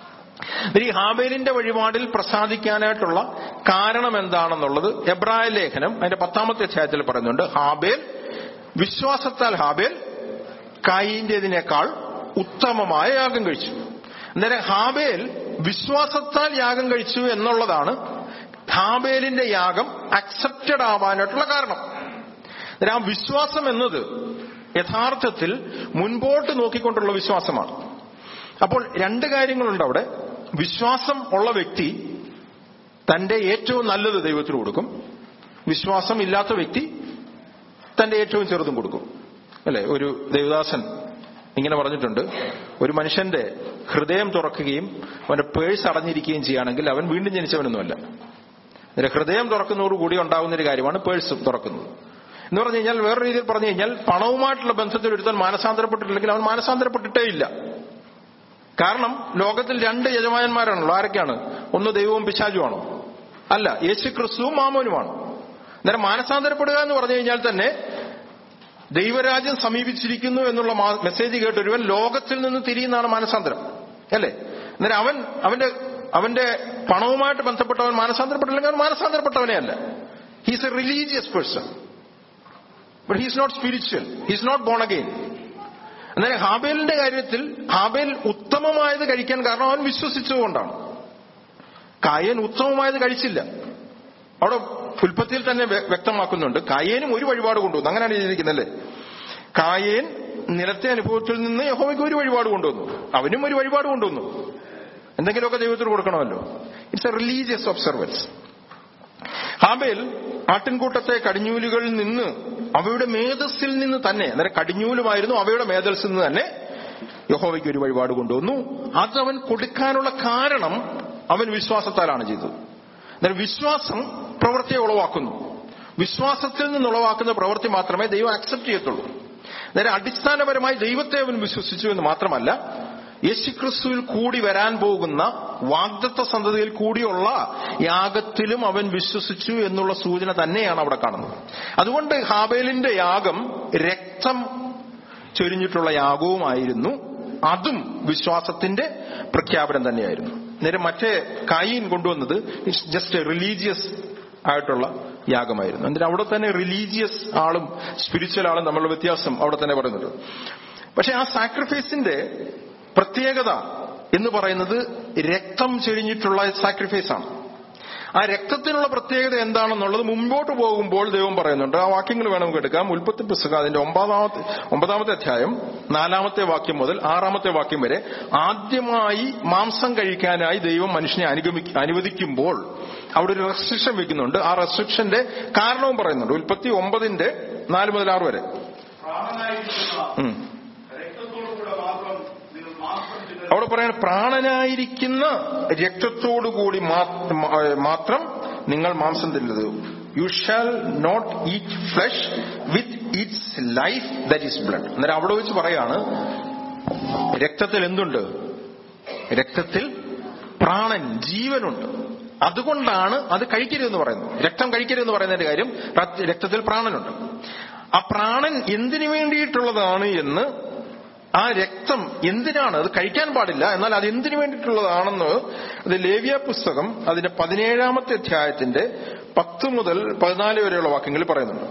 ഈ ഹാബേലിന്റെ വഴിപാടിൽ പ്രസാദിക്കാനായിട്ടുള്ള കാരണം എന്താണെന്നുള്ളത് എബ്രായ ലേഖനം അതിന്റെ പത്താമത്തെ അധ്യായത്തിൽ പറയുന്നുണ്ട് ഹാബേൽ വിശ്വാസത്താൽ ഹാബേൽ കായിന്റേതിനേക്കാൾ ഉത്തമമായ യാഗം കഴിച്ചു അന്നേരം ഹാബേൽ വിശ്വാസത്താൽ യാഗം കഴിച്ചു എന്നുള്ളതാണ് ഹാബേലിന്റെ യാഗം അക്സെപ്റ്റഡ് ആവാനായിട്ടുള്ള കാരണം അന്നേരം ആ വിശ്വാസം എന്നത് യഥാർത്ഥത്തിൽ മുൻപോട്ട് നോക്കിക്കൊണ്ടുള്ള വിശ്വാസമാണ് അപ്പോൾ രണ്ട് കാര്യങ്ങളുണ്ട് അവിടെ വിശ്വാസം ഉള്ള വ്യക്തി തന്റെ ഏറ്റവും നല്ലത് ദൈവത്തിന് കൊടുക്കും വിശ്വാസം ഇല്ലാത്ത വ്യക്തി തന്റെ ഏറ്റവും ചെറുതും കൊടുക്കും അല്ലെ ഒരു ദേവദാസൻ ഇങ്ങനെ പറഞ്ഞിട്ടുണ്ട് ഒരു മനുഷ്യന്റെ ഹൃദയം തുറക്കുകയും അവന്റെ പേഴ്സ് അടഞ്ഞിരിക്കുകയും ചെയ്യുകയാണെങ്കിൽ അവൻ വീണ്ടും ജനിച്ചവനൊന്നുമല്ല അതിന്റെ ഹൃദയം തുറക്കുന്നതോടുകൂടി ഉണ്ടാകുന്ന ഒരു കാര്യമാണ് പേഴ്സ് തുറക്കുന്നത് എന്ന് പറഞ്ഞു കഴിഞ്ഞാൽ വേറെ രീതിയിൽ പറഞ്ഞു കഴിഞ്ഞാൽ പണവുമായിട്ടുള്ള ബന്ധത്തിൽ ഒരുത്തൻ മാനസാന്തരപ്പെട്ടിട്ടില്ലെങ്കിൽ അവൻ മാനസാന്തരപ്പെട്ടിട്ടേ ഇല്ല കാരണം ലോകത്തിൽ രണ്ട് യജമാനന്മാരാണല്ലോ ആരൊക്കെയാണ് ഒന്ന് ദൈവവും പിശാചുമാണോ അല്ല യേശു ക്രിസ്തുവും മാമോനുമാണ് അന്നേരം മാനസാന്തരപ്പെടുക എന്ന് പറഞ്ഞു കഴിഞ്ഞാൽ തന്നെ ദൈവരാജ്യം സമീപിച്ചിരിക്കുന്നു എന്നുള്ള മെസ്സേജ് കേട്ടൊരുവൻ ലോകത്തിൽ നിന്ന് തിരിയുന്നതാണ് മാനസാന്തരം അല്ലേ അന്നേരം അവൻ അവന്റെ അവന്റെ പണവുമായിട്ട് ബന്ധപ്പെട്ടവൻ മാനസാന്തരപ്പെട്ടില്ലെങ്കിൽ അവൻ മാനസാന്തരപ്പെട്ടവനെ അല്ല he's a religious person but he's not spiritual he's not born again അന്നേരം ഹാബേലിന്റെ കാര്യത്തിൽ ഹാബേൽ ഉത്തമമായത് കഴിക്കാൻ കാരണം അവൻ വിശ്വസിച്ചുകൊണ്ടാണ് കായൻ ഉത്തമമായത് കഴിച്ചില്ല അവിടെ ഉൽപ്പത്തിയിൽ തന്നെ വ്യക്തമാക്കുന്നുണ്ട് കായേനും ഒരു വഴിപാട് കൊണ്ടുവന്നു അങ്ങനെയാണ് ചെയ്തിരിക്കുന്നത് കായേൻ നിലത്തെ അനുഭവത്തിൽ നിന്ന് യഹോവയ്ക്ക് ഒരു വഴിപാട് കൊണ്ടുവന്നു അവനും ഒരു വഴിപാട് കൊണ്ടുവന്നു എന്തെങ്കിലുമൊക്കെ ദൈവത്തിന് കൊടുക്കണമല്ലോ it's a religious observance Abel ആട്ടിൻകൂട്ടത്തെ കടിഞ്ഞൂലുകളിൽ നിന്ന് അവയുടെ മേധസ്സിൽ നിന്ന് തന്നെ അന്നേരം കടിഞ്ഞൂലുമായിരുന്നു അവയുടെ മേധസ്സിൽ നിന്ന് തന്നെ യഹോവയ്ക്ക് ഒരു വഴിപാട് കൊണ്ടുവന്നു അത് അവൻ കൊടുക്കാനുള്ള കാരണം അവൻ വിശ്വാസത്താലാണ് ചെയ്തത് അന്നേരം വിശ്വാസം പ്രവൃത്തിയെ ഉളവാക്കുന്നു വിശ്വാസത്തിൽ നിന്ന് ഉളവാക്കുന്ന പ്രവൃത്തി മാത്രമേ ദൈവം അക്സെപ്റ്റ് ചെയ്യത്തുള്ളൂ അന്നേരം അടിസ്ഥാനപരമായി ദൈവത്തെ അവൻ വിശ്വസിച്ചു എന്ന് മാത്രമല്ല യേശുക്രിസ്തുവിൽ കൂടി വരാൻ പോകുന്ന വാഗ്ദത്ത സന്തതിയിൽ കൂടിയുള്ള യാഗത്തിലും അവൻ വിശ്വസിച്ചു എന്നുള്ള സൂചന തന്നെയാണ് അവിടെ കാണുന്നത് അതുകൊണ്ട് ഹാബേലിന്റെ യാഗം രക്തം ചൊരിഞ്ഞിട്ടുള്ള യാഗവുമായിരുന്നു അതും വിശ്വാസത്തിന്റെ പ്രഖ്യാപനം തന്നെയായിരുന്നു നേരെ മറ്റേ കായീൻ കൊണ്ടുവന്നത് ഇറ്റ്സ് ജസ്റ്റ് എ റിലീജിയസ് ആയിട്ടുള്ള യാഗമായിരുന്നു എന്നിട്ട് അവിടെ തന്നെ റിലീജിയസ് ആളും സ്പിരിച്വൽ ആളും തമ്മിലുള്ള വ്യത്യാസം അവിടെ തന്നെ പറയുന്നുണ്ട് പക്ഷെ ആ സാക്രിഫൈസിന്റെ പ്രത്യേകത എന്ന് പറയുന്നത് രക്തം ചൊരിഞ്ഞിട്ടുള്ള സാക്രിഫൈസ് ആണ് ആ രക്തത്തിനുള്ള പ്രത്യേകത എന്താണെന്നുള്ളത് മുമ്പോട്ട് പോകുമ്പോൾ ദൈവം പറയുന്നുണ്ട് ആ വാക്യങ്ങൾ വേണം നമുക്ക് എടുക്കാം ഉൽപ്പത്തി പുസ്തകം അതിന്റെ ഒമ്പതാമത്തെ ഒമ്പതാമത്തെ അധ്യായം നാലാമത്തെ വാക്യം മുതൽ ആറാമത്തെ വാക്യം വരെ ആദ്യമായി മാംസം കഴിക്കാനായി ദൈവം മനുഷ്യനെ അനുഗമി അനുവദിക്കുമ്പോൾ അവിടെ ഒരു റെസ്ട്രിക്ഷൻ വെക്കുന്നുണ്ട് ആ റെസ്ട്രിക്ഷന്റെ കാരണവും പറയുന്നുണ്ട് ഉൽപ്പത്തി ഒമ്പതിന്റെ നാല് മുതൽ ആറ് വരെ പ്രാണനായിരിക്കുന്ന ഉം. രക്തത്തോടുകൂടെ മാത്രം നിങ്ങൾ മാംസം തിന്നരുത്. അവിടെ പറയാൻ പ്രാണനായിരിക്കുന്ന രക്തത്തോടുകൂടി മാ- മാത്രം നിങ്ങൾ മാംസം തിന്നരുത് you shall not eat flesh with its life that is blood അന്നേരം അവിടെ വെച്ച് പറയാണ് രക്തത്തിൽ എന്തുണ്ട് രക്തത്തിൽ പ്രാണൻ ജീവനുണ്ട് അതുകൊണ്ടാണ് അത് കഴിക്കരുതെന്ന് പറയുന്നത് രക്തം കഴിക്കരുതെന്ന് പറയുന്നതിന്റെ കാര്യം രക്ത- രക്തത്തിൽ പ്രാണനുണ്ട് ആ പ്രാണൻ എന്തിനു വേണ്ടിയിട്ടുള്ളതാണ് എന്ന് ആ രക്തം എന്തിനാണ് അത് കഴിക്കാൻ പാടില്ല എന്നാൽ അത് എന്തിനു വേണ്ടിയിട്ടുള്ളതാണെന്ന് അത് ലേവ്യ പുസ്തകം അതിന്റെ പതിനേഴാമത്തെ അധ്യായത്തിന്റെ പത്ത് മുതൽ പതിനാല് വരെയുള്ള വാക്യങ്ങളിൽ പറയുന്നുണ്ട്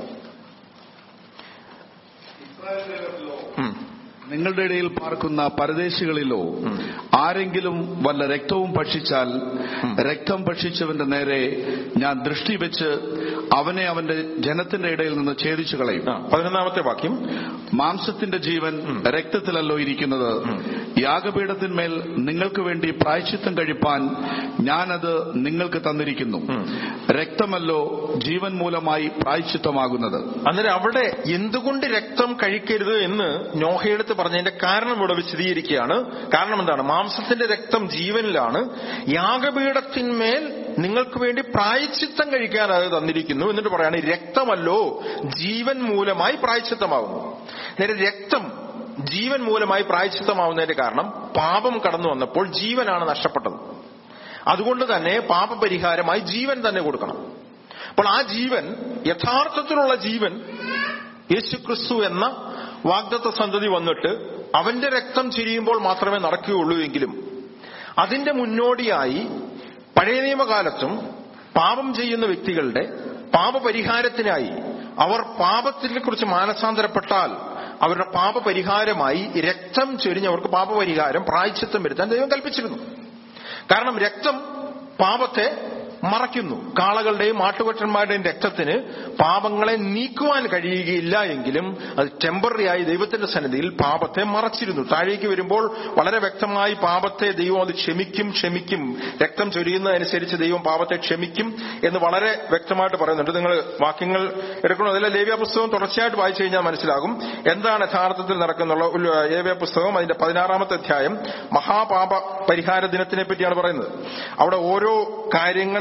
ഇസ്രായേലിലോ ഉം. നിങ്ങളുടെ ഇടയിൽ പാർക്കുന്ന പരദേശികളിലോ ആരെങ്കിലും വല്ല രക്തവും ഭക്ഷിച്ചാൽ രക്തം ഭക്ഷിച്ചവന്റെ നേരെ ഞാൻ ദൃഷ്ടി വെച്ച് അവനെ അവന്റെ ജനത്തിന്റെ ഇടയിൽ നിന്ന് ഛേദിച്ചു കളയും ആ, പതിനൊന്നാമത്തെ വാക്യം മാംസത്തിന്റെ ജീവൻ രക്തത്തിലല്ലോ ഇരിക്കുന്നത് യാഗപീഠത്തിന്മേൽ നിങ്ങൾക്ക് വേണ്ടി പ്രായശ്ചിത്തം കഴിപ്പാൻ ഞാനത് നിങ്ങൾക്ക് തന്നിരിക്കുന്നു രക്തമല്ലോ ജീവൻ മൂലമായി പ്രായശ്ചിത്തമാകുന്നത് അന്നേരം അവിടെ എന്തുകൊണ്ട് രക്തം കഴിക്കരുത് എന്ന് നോഹയെടുത്ത് പറഞ്ഞതിന്റെ കാരണം ഇവിടെ വിശദീകരിക്കുകയാണ് കാരണം എന്താണ് മാംസത്തിന്റെ രക്തം ജീവനിലാണ് യാഗപീഠത്തിന്മേൽ നിങ്ങൾക്ക് വേണ്ടി പ്രായച്ചിത്തം കഴിക്കാൻ അത് തന്നിരിക്കുന്നു എന്നിട്ട് പറയാണ് രക്തമല്ലോ ജീവൻ മൂലമായി പ്രായച്ചിത്തമാകുന്നു നേരെ രക്തം ജീവൻ മൂലമായി പ്രായച്ചിത്തമാവുന്നതിന്റെ കാരണം പാപം കടന്നു വന്നപ്പോൾ ജീവനാണ് നഷ്ടപ്പെട്ടത് അതുകൊണ്ട് തന്നെ പാപപരിഹാരമായി ജീവൻ തന്നെ കൊടുക്കണം അപ്പോൾ ആ ജീവൻ യഥാർത്ഥത്തിലുള്ള ജീവൻ യേശുക്രിസ്തു എന്ന വാഗ്ദത്ത സന്തതി വന്നിട്ട് അവന്റെ രക്തം ചിരിയുമ്പോൾ മാത്രമേ നടക്കുകയുള്ളൂ എങ്കിലും അതിന്റെ മുന്നോടിയായി പഴയ നിയമകാലത്തും പാപം ചെയ്യുന്ന വ്യക്തികളുടെ പാപപരിഹാരത്തിനായി അവർ പാപത്തിനെ കുറിച്ച് മാനസാന്തരപ്പെട്ടാൽ അവരുടെ പാപപരിഹാരമായി രക്തം ചൊരിഞ്ഞ് അവർക്ക് പാപപരിഹാരം പ്രായച്ചിത്തം വരുത്താൻ ദൈവം കൽപ്പിച്ചിരുന്നു കാരണം രക്തം പാപത്തെ മറയ്ക്കുന്നു കാളകളുടെയും ആട്ടുകൊറ്റന്മാരുടെയും രക്തത്തിന് പാപങ്ങളെ നീക്കുവാൻ കഴിയുകയില്ല എങ്കിലും അത് ടെമ്പററി ആയി ദൈവത്തിന്റെ സന്നിധിയിൽ പാപത്തെ മറച്ചിരുന്നു താഴേക്ക് വരുമ്പോൾ വളരെ വ്യക്തമായി പാപത്തെ ദൈവം അത് ക്ഷമിക്കും ക്ഷമിക്കും രക്തം ചൊരിയുന്നതനുസരിച്ച് ദൈവം പാപത്തെ ക്ഷമിക്കും എന്ന് വളരെ വ്യക്തമായിട്ട് പറയുന്നുണ്ട് നിങ്ങൾ വാക്യങ്ങൾ എടുക്കണം അതിലെ ലേവ്യ പുസ്തകം തുടർച്ചയായിട്ട് വായിച്ചു കഴിഞ്ഞാൽ മനസ്സിലാകും എന്താണ് യഥാർത്ഥത്തിൽ നടക്കുന്നുള്ള ഒരു ലേവ്യ പുസ്തകം അതിന്റെ പതിനാറാമത്തെ അധ്യായം മഹാപാപ പരിഹാര ദിനത്തിനെ പറ്റിയാണ് പറയുന്നത് അവിടെ ഓരോ കാര്യങ്ങളെയും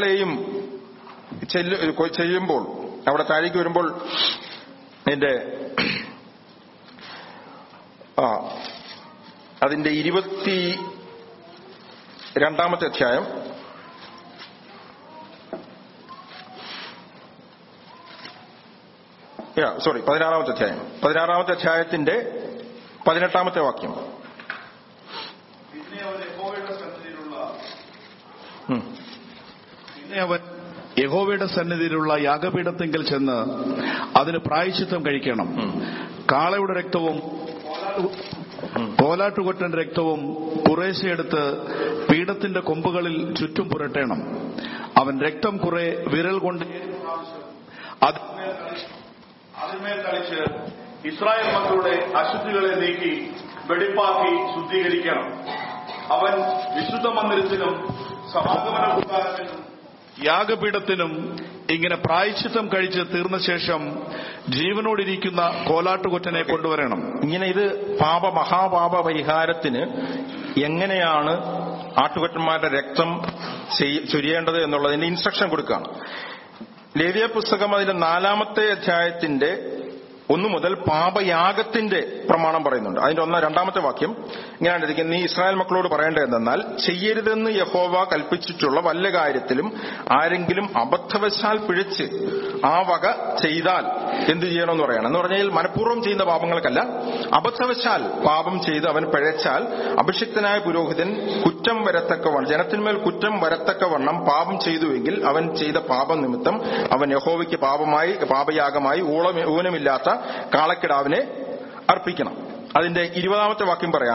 ചെല്ലു- ചെയ്യുമ്പോൾ അവിടെ താഴേക്ക് വരുമ്പോൾ അതിന്റെ ആ അതിന്റെ ഇരുപത്തി രണ്ടാമത്തെ അധ്യായം സോറി പതിനാറാമത്തെ അധ്യായം പതിനാറാമത്തെ അധ്യായത്തിന്റെ പതിനെട്ടാമത്തെ വാക്യം പിന്നെ അവൻ യഹോവയുടെ സന്നിധിയിലുള്ള ഉം. പിന്നെ അവൻ യഹോവയുടെ സന്നിധിയിലുള്ള യാഗപീഠത്തെങ്കിൽ ചെന്ന് അതിന് പ്രായശ്ചിത്തം കഴിക്കണം കാളയുടെ രക്തവും കോലാട്ടുകൊറ്റന്റെ രക്തവും കുറേശ്ശെടുത്ത് പീഠത്തിന്റെ കൊമ്പുകളിൽ ചുറ്റും പുരട്ടേണം അവൻ രക്തം കുറെ വിരൽ കൊണ്ട് അത് അതിന്മേൽ തളിച്ച് ഇസ്രായേൽ മക്കളുടെ അശുദ്ധികളെ നീക്കി വെടിപ്പാക്കി ശുദ്ധീകരിക്കണം അവൻ വിശുദ്ധ മന്ദിരത്തിനും സമാഗമന കൂടാരത്തിനും യാഗപീഠത്തിനും ഇങ്ങനെ പ്രായശ്ചിത്തം കഴിച്ച് തീർന്ന ശേഷം ജീവനോടിരിക്കുന്ന കോലാട്ടുകൊറ്റനെ കൊണ്ടുവരണം ഇങ്ങനെ ഇത് പാപ മഹാപാപ പരിഹാരത്തിന് എങ്ങനെയാണ് ആട്ടുകൊറ്റന്മാരുടെ രക്തം ചെയ്യ- ചൊരിയേണ്ടത് എന്നുള്ളതിന്റെ ഇൻസ്ട്രക്ഷൻ കൊടുക്കുകയാണ് ലേവിയ പുസ്തകം അതിന്റെ നാലാമത്തെ അധ്യായത്തിന്റെ ഒന്നു മുതൽ പാപയാഗത്തിന്റെ പ്രമാണം പറയുന്നുണ്ട് അതിന്റെ ഒന്നാം രണ്ടാമത്തെ വാക്യം ഇങ്ങനെയാണ് ഇരിക്കുന്നത് നീ ഇസ്രായേൽ മക്കളോട് പറയേണ്ടത് എന്തെന്നാൽ ചെയ്യരുതെന്ന് യഹോവ കൽപ്പിച്ചിട്ടുള്ള വല്ല കാര്യത്തിലും ആരെങ്കിലും അബദ്ധവശാൽ പിഴച്ച് ആ വക ചെയ്താൽ എന്ത് ചെയ്യണമെന്ന് പറയണം എന്ന് പറഞ്ഞാൽ മനഃപൂർവ്വം ചെയ്യുന്ന പാപങ്ങൾക്കല്ല അബദ്ധവശാൽ പാപം ചെയ്ത് അവൻ പിഴച്ചാൽ അഭിഷിക്തനായ പുരോഹിതൻ കുറ്റം വരത്തക്കവണ്ണം ജനത്തിന്മേൽ കുറ്റം വരത്തക്കവണ്ണം പാപം ചെയ്തുവെങ്കിൽ അവൻ ചെയ്ത പാപം നിമിത്തം അവൻ യഹോവയ്ക്ക് പാപമായി പാപയാഗമായി ഊളം ഊനമില്ലാത്ത കാളക്കിടാവിനെ അർപ്പിക്കണം അതിന്റെ ഇരുപതാമത്തെ വാക്യം പറയാണ്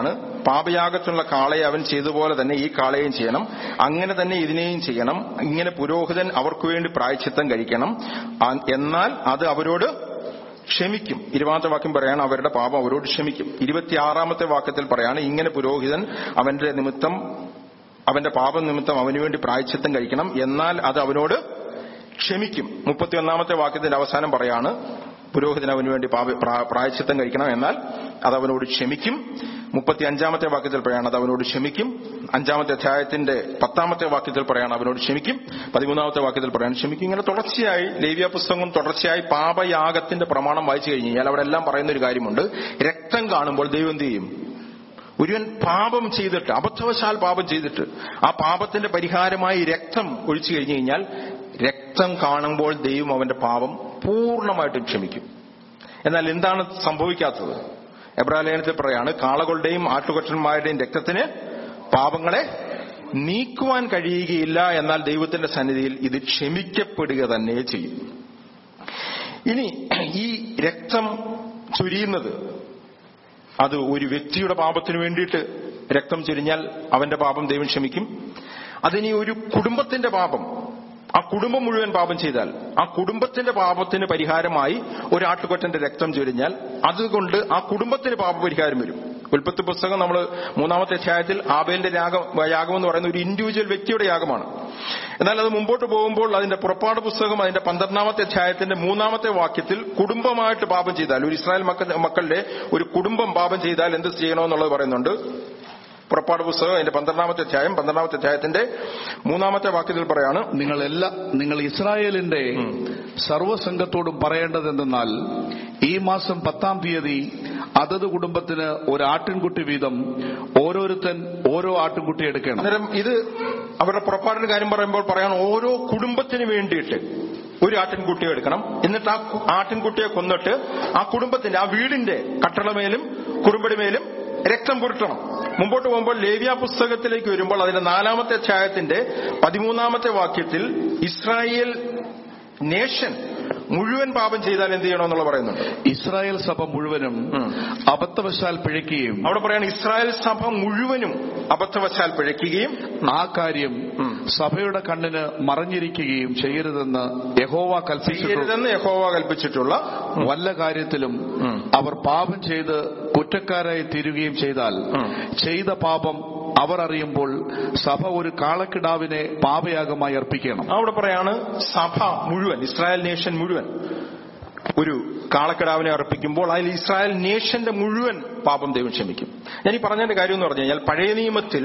പാപയാഗത്തിനുള്ള കാളയെ അവൻ ചെയ്തതുപോലെ തന്നെ ഈ കാളയെയും ചെയ്യണം അങ്ങനെ തന്നെ ഇതിനെയും ചെയ്യണം ഇങ്ങനെ പുരോഹിതൻ അവർക്ക് വേണ്ടി പ്രായച്ചിത്തം കഴിക്കണം ആ- എന്നാൽ അത് അവരോട് ക്ഷമിക്കും ഇരുപതാമത്തെ വാക്യം പറയാണ് അവരുടെ പാപം അവരോട് ക്ഷമിക്കും ഇരുപത്തിയാറാമത്തെ വാക്യത്തിൽ പറയാണ് ഇങ്ങനെ പുരോഹിതൻ അവന്റെ നിമിത്തം അവന്റെ പാപം നിമിത്തം അവന് വേണ്ടി പ്രായച്ചിത്തം കഴിക്കണം എന്നാൽ അത് അവനോട് ക്ഷമിക്കും മുപ്പത്തിയൊന്നാമത്തെ വാക്യത്തിന്റെ അവസാനം പറയാണ് പുരോഹിതൻ അവന് വേണ്ടി പാപ- പ്രാ- പ്രായച്ചിത്തം കഴിക്കണം എന്നാൽ അത് അവനോട് ക്ഷമിക്കും മുപ്പത്തി അഞ്ചാമത്തെ വാക്യത്തിൽ പറയാണ് അത് അവനോട് ക്ഷമിക്കും അഞ്ചാമത്തെ അധ്യായത്തിന്റെ പത്താമത്തെ വാക്യത്തിൽ പറയാണ് അവനോട് ക്ഷമിക്കും പതിമൂന്നാമത്തെ വാക്യത്തിൽ പറയാൻ ക്ഷമിക്കും ഇങ്ങനെ തുടർച്ചയായി ലേവ്യ പുസ്തകം തുടർച്ചയായി പാപയാഗത്തിന്റെ പ്രമാണം വായിച്ചു കഴിഞ്ഞ് കഴിഞ്ഞാൽ അവിടെ എല്ലാം പറയുന്ന ഒരു കാര്യമുണ്ട് രക്തം കാണുമ്പോൾ ദൈവം എന്ത് ചെയ്യും ഒരുവൻ പാപം ചെയ്തിട്ട് അബദ്ധവശാൽ പാപം ചെയ്തിട്ട് ആ പാപത്തിന്റെ പരിഹാരമായി രക്തം ഒഴിച്ചു കഴിഞ്ഞു കഴിഞ്ഞാൽ രക്തം കാണുമ്പോൾ ദൈവം അവന്റെ പാപം പൂർണ്ണമായിട്ടും ക്ഷമിക്കും എന്നാൽ എന്താണ് സംഭവിക്കാത്തത് എബ്രാലയനത്തിൽ പറയാണ് കാളകളുടെയും ആട്ടുകൊറ്റന്മാരുടെയും രക്തത്തിന് പാപങ്ങളെ നീക്കുവാൻ കഴിയുകയില്ല എന്നാൽ ദൈവത്തിന്റെ സന്നിധിയിൽ ഇത് ക്ഷമിക്കപ്പെടുക തന്നെ ചെയ്യും ഇനി ഈ രക്തം ചുരിയുന്നത് അത് ഒരു വ്യക്തിയുടെ പാപത്തിന് വേണ്ടിയിട്ട് രക്തം ചൊരിഞ്ഞാൽ അവന്റെ പാപം ദൈവം ക്ഷമിക്കും അതിനി ഒരു കുടുംബത്തിന്റെ പാപം ആ കുടുംബം മുഴുവൻ പാപം ചെയ്താൽ ആ കുടുംബത്തിന്റെ പാപത്തിന് പരിഹാരമായി ഒരു ആട്ടുകൊറ്റന്റെ രക്തം ചൊരിഞ്ഞാൽ അതുകൊണ്ട് ആ കുടുംബത്തിന് പാപപരിഹാരം വരും ഉൽപ്പത്തി പുസ്തകം നമ്മൾ മൂന്നാമത്തെ അധ്യായത്തിൽ ആബേലിന്റെ യാഗം യാഗം എന്ന് പറയുന്ന ഒരു ഇൻഡിവിജ്വൽ വ്യക്തിയുടെ യാഗമാണ് എന്നാൽ അത് മുമ്പോട്ട് പോകുമ്പോൾ അതിന്റെ പുറപ്പാട് പുസ്തകം അതിന്റെ പന്ത്രണ്ടാമത്തെ അധ്യായത്തിന്റെ മൂന്നാമത്തെ വാക്യത്തിൽ കുടുംബമായിട്ട് പാപം ചെയ്താൽ ഒരു ഇസ്രായേൽ മക്ക- മക്കളുടെ ഒരു കുടുംബം പാപം ചെയ്താൽ എന്ത് ചെയ്യണമെന്നുള്ളത് പറയുന്നുണ്ട് പുറപ്പാട് പുസ്തകം അതിന്റെ പന്ത്രണ്ടാമത്തെ അധ്യായം പന്ത്രണ്ടാമത്തെ അധ്യായത്തിന്റെ മൂന്നാമത്തെ വാക്യത്തിൽ പറയാണ് നിങ്ങൾ എല്ലാ നിങ്ങൾ ഇസ്രായേലിന്റെ സർവ്വസംഘത്തോടും പറയേണ്ടതെന്തെന്നാൽ ഈ മാസം പത്താം തീയതി അതത് കുടുംബത്തിന് ഒരു ആട്ടിൻകുട്ടി വീതം ഓരോരുത്തൻ ഓരോ ആട്ടിൻകുട്ടി എടുക്കണം അന്നേരം ഇത് അവരുടെ പുറപ്പാടിന്റെ കാര്യം പറയുമ്പോൾ പറയാൻ ഓരോ കുടുംബത്തിന് വേണ്ടിയിട്ട് ഒരു ആട്ടിൻകുട്ടിയെ എടുക്കണം എന്നിട്ട് ആ കു- ആട്ടിൻകുട്ടിയെ കൊന്നിട്ട് ആ കുടുംബത്തിന്റെ ആ വീടിന്റെ കട്ടളമേലും കുറുമ്പടിമേലും രക്തം പുരട്ടണം മുമ്പോട്ട് പോകുമ്പോൾ ലേവ്യ പുസ്തകത്തിലേക്ക് വരുമ്പോൾ അതിന്റെ നാലാമത്തെ അധ്യായത്തിന്റെ പതിമൂന്നാമത്തെ വാക്യത്തിൽ ഇസ്രായേൽ നേഷൻ മുഴുവൻ പാപം ചെയ്താൽ എന്ത് ചെയ്യണമെന്നുള്ള പറയുന്നുണ്ട് ഇസ്രായേൽ സഭ മുഴുവനും ഉം. അബദ്ധവശാൽ പിഴയ്ക്കുകയും അവിടെ പറയാണ് ഇസ്രായേൽ സഭ മുഴുവനും അബദ്ധവശാൽ പിഴയ്ക്കുകയും ആ കാര്യം ഉം. സഭയുടെ കണ്ണിന് മറഞ്ഞിരിക്കുകയും ചെയ്യരുതെന്ന് യഹോവ കൽപ്പിച്ചിട്ടുണ്ട് ചെയ്യരുതെന്ന് യഹോവ കൽപ്പിച്ചിട്ടുള്ള വല്ല കാര്യത്തിലും ഉം. അവർ പാപം ചെയ്ത് കുറ്റക്കാരായി തീരുകയും ചെയ്താൽ ഉം. ചെയ്ത പാപം അവർ അറിയുമ്പോൾ സഭ ഒരു കാളക്കിടാവിനെ പാപയാഗമായി അർപ്പിക്കണം അവിടെ പറയാണ് സഭ മുഴുവൻ ഇസ്രായേൽ നേഷൻ മുഴുവൻ ഒരു കാളക്കിടാവിനെ അർപ്പിക്കുമ്പോൾ അതിൽ ഇസ്രായേൽ നേഷന്റെ മുഴുവൻ പാപം ദൈവം ക്ഷമിക്കും ഞാൻ ഈ പറഞ്ഞതിന്റെ കാര്യം എന്ന് പറഞ്ഞു കഴിഞ്ഞാൽ പഴയ നിയമത്തിൽ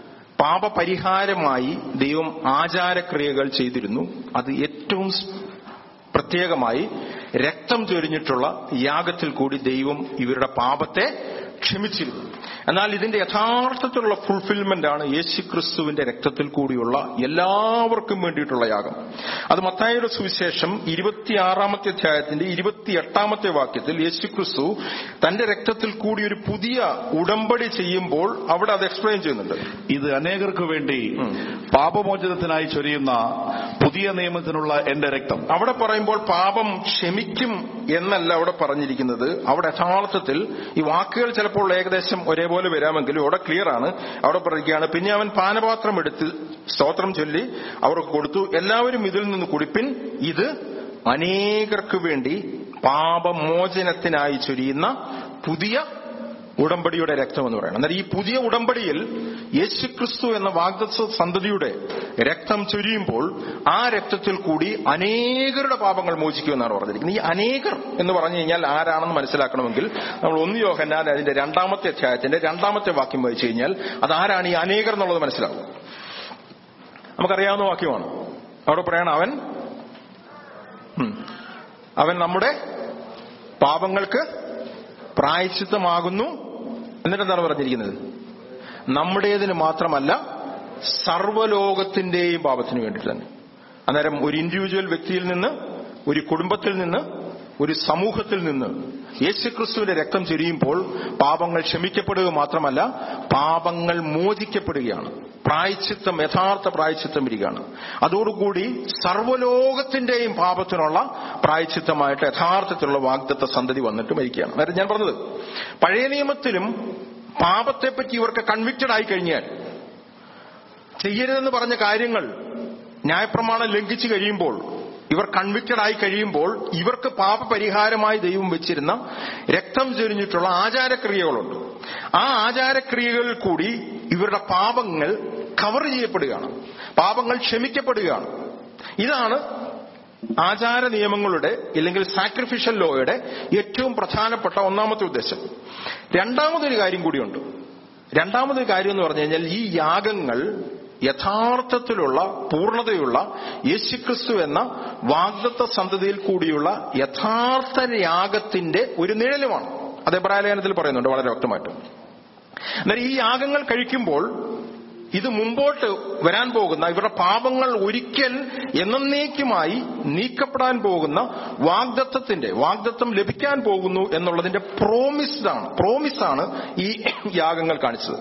പാപപരിഹാരമായി ദൈവം ആചാരക്രിയകൾ ചെയ്തിരുന്നു അത് ഏറ്റവും സ് പ്രത്യേകമായി രക്തം ചൊരിഞ്ഞിട്ടുള്ള യാഗത്തിൽ കൂടി ദൈവം ഇവരുടെ പാപത്തെ ക്ഷമിച്ചിരുന്നു എന്നാൽ ഇതിന്റെ യഥാർത്ഥത്തിലുള്ള ഫുൾഫിൽമെന്റ് ആണ് യേശു ക്രിസ്തുവിന്റെ രക്തത്തിൽ കൂടിയുള്ള എല്ലാവർക്കും വേണ്ടിയിട്ടുള്ള യാഗം അത് മത്തായിയുടെ സുവിശേഷം ഇരുപത്തിയാറാമത്തെ അധ്യായത്തിന്റെ ഇരുപത്തിയെട്ടാമത്തെ വാക്യത്തിൽ യേശു ക്രിസ്തു തന്റെ രക്തത്തിൽ കൂടി ഒരു പുതിയ ഉടമ്പടി ചെയ്യുമ്പോൾ അവിടെ അത് എക്സ്പ്ലെയിൻ ചെയ്യുന്നുണ്ട് ഇത് അനേകർക്ക് വേണ്ടി ഉം. പാപമോചനത്തിനായി ചൊരിയുന്ന പുതിയ നിയമത്തിനുള്ള എന്റെ രക്തം അവിടെ പറയുമ്പോൾ പാപം ക്ഷമിക്കും എന്നല്ല അവിടെ പറഞ്ഞിരിക്കുന്നത് അവിടെ യഥാർത്ഥത്തിൽ ഈ വാക്കുകൾ ചിലപ്പോൾ ഏകദേശം ഒരേപോലെ വരാമെങ്കിലും അവിടെ ക്ലിയർ ആണ് അവിടെ പറയുകയാണ് പിന്നെ അവൻ പാനപാത്രം എടുത്ത് സ്തോത്രം ചൊല്ലി അവർക്ക് കൊടുത്തു എല്ലാവരും ഇതിൽ നിന്ന് കുടിപ്പിൻ ഇത് അനേകർക്ക് വേണ്ടി പാപമോചനത്തിനായി ചൊരിയുന്ന പുതിയ ഉടമ്പടിയുടെ രക്തം എന്ന് പറയുന്നത് എന്നാൽ ഈ പുതിയ ഉടമ്പടിയിൽ യേശുക്രിസ്തു എന്ന വാഗ്ദത്ത സന്തതിയുടെ രക്തം ചൊരിയുമ്പോൾ ആ രക്തത്തിൽ കൂടി അനേകരുടെ പാപങ്ങൾ മോചിക്കുമെന്നാണ് പറഞ്ഞിരിക്കുന്നത് ഈ അനേകർ എന്ന് പറഞ്ഞു കഴിഞ്ഞാൽ ആരാണെന്ന് മനസ്സിലാക്കണമെങ്കിൽ നമ്മൾ ഒന്ന് യോഹന്നാൻ അതിന്റെ രണ്ടാമത്തെ അധ്യായത്തിന്റെ രണ്ടാമത്തെ വാക്യം വായിച്ചു കഴിഞ്ഞാൽ അത് ആരാണ് ഈ അനേകർ എന്നുള്ളത് മനസ്സിലാവും നമുക്കറിയാവുന്ന വാക്യമാണ് അവിടെ പറയണം അവൻ ഉം, അവൻ നമ്മുടെ പാപങ്ങൾക്ക് പ്രായശ്ചിത്തമാകുന്നു എന്നിട്ട് എന്താണ് പറഞ്ഞിരിക്കുന്നത് നമ്മുടേതിന് മാത്രമല്ല സർവ്വലോകത്തിന്റെയും പാപത്തിന് വേണ്ടിയിട്ട് തന്നെ അന്നേരം ഒരു ഇൻഡിവിജ്വൽ വ്യക്തിയിൽ നിന്ന് ഒരു കുടുംബത്തിൽ നിന്ന് ഒരു സമൂഹത്തിൽ നിന്ന് യേശുക്രിസ്തുവിന്റെ രക്തം ചൊരിയുമ്പോൾ പാപങ്ങൾ ക്ഷമിക്കപ്പെടുക മാത്രമല്ല പാപങ്ങൾ മോചിക്കപ്പെടുകയാണ് പ്രായച്ചിത്തം യഥാർത്ഥ പ്രായച്ചിത്തം വരികയാണ് അതോടുകൂടി സർവ്വലോകത്തിന്റെയും പാപത്തിനുള്ള പ്രായച്ചിത്തമായിട്ട് യഥാർത്ഥത്തിലുള്ള വാഗ്ദത്ത സന്തതി വന്നിട്ട് മരിക്കുകയാണ് അതായത് ഞാൻ പറഞ്ഞത് പഴയ നിയമത്തിലും പാപത്തെപ്പറ്റി ഇവർക്ക് കൺവിക്റ്റഡ് ആയി കഴിഞ്ഞാൽ ചെയ്യരുതെന്ന് പറഞ്ഞ കാര്യങ്ങൾ ന്യായപ്രമാണം ലംഘിച്ചു കഴിയുമ്പോൾ ഇവർ കൺവിക്റ്റഡ് ആയി കഴിയുമ്പോൾ ഇവർക്ക് പാപപരിഹാരമായി ദൈവം വെച്ചിരുന്ന രക്തം ചൊരിഞ്ഞിട്ടുള്ള ആചാരക്രിയകളുണ്ട് ആ ആചാരക്രിയകളിൽ കൂടി ഇവരുടെ പാപങ്ങൾ കവർ ചെയ്യപ്പെടുകയാണ് പാപങ്ങൾ ക്ഷമിക്കപ്പെടുകയാണ് ഇതാണ് ആചാര നിയമങ്ങളുടെ ഇല്ലെങ്കിൽ സാക്രിഫിഷ്യൽ ലോയുടെ ഏറ്റവും പ്രധാനപ്പെട്ട ഒന്നാമത്തെ ഉദ്ദേശം രണ്ടാമതൊരു കാര്യം കൂടിയുണ്ട് രണ്ടാമതൊരു കാര്യം എന്ന് പറഞ്ഞു കഴിഞ്ഞാൽ ഈ യാഗങ്ങൾ യഥാർത്ഥത്തിലുള്ള പൂർണ്ണതയുള്ള യേശുക്രിസ്തു എന്ന വാഗ്ദത്ത സന്തതിയിൽ കൂടിയുള്ള യഥാർത്ഥ യാഗത്തിന്റെ ഒരു നിഴലുമാണ് അത് എബ്രാലേഖനത്തിൽ പറയുന്നുണ്ട് വളരെ വ്യക്തമായിട്ട് എന്നാൽ ഈ യാഗങ്ങൾ കഴിക്കുമ്പോൾ ഇത് മുമ്പോട്ട് വരാൻ പോകുന്ന ഇവരുടെ പാപങ്ങൾ ഒരിക്കൽ എന്നേക്കുമായി നീക്കപ്പെടാൻ പോകുന്ന വാഗ്ദത്തത്തിന്റെ വാഗ്ദത്തം ലഭിക്കാൻ പോകുന്നു എന്നുള്ളതിന്റെ പ്രോമിസ്ഡ് ആണ് പ്രോമിസാണ് ഈ യാഗങ്ങൾ കാണിച്ചത്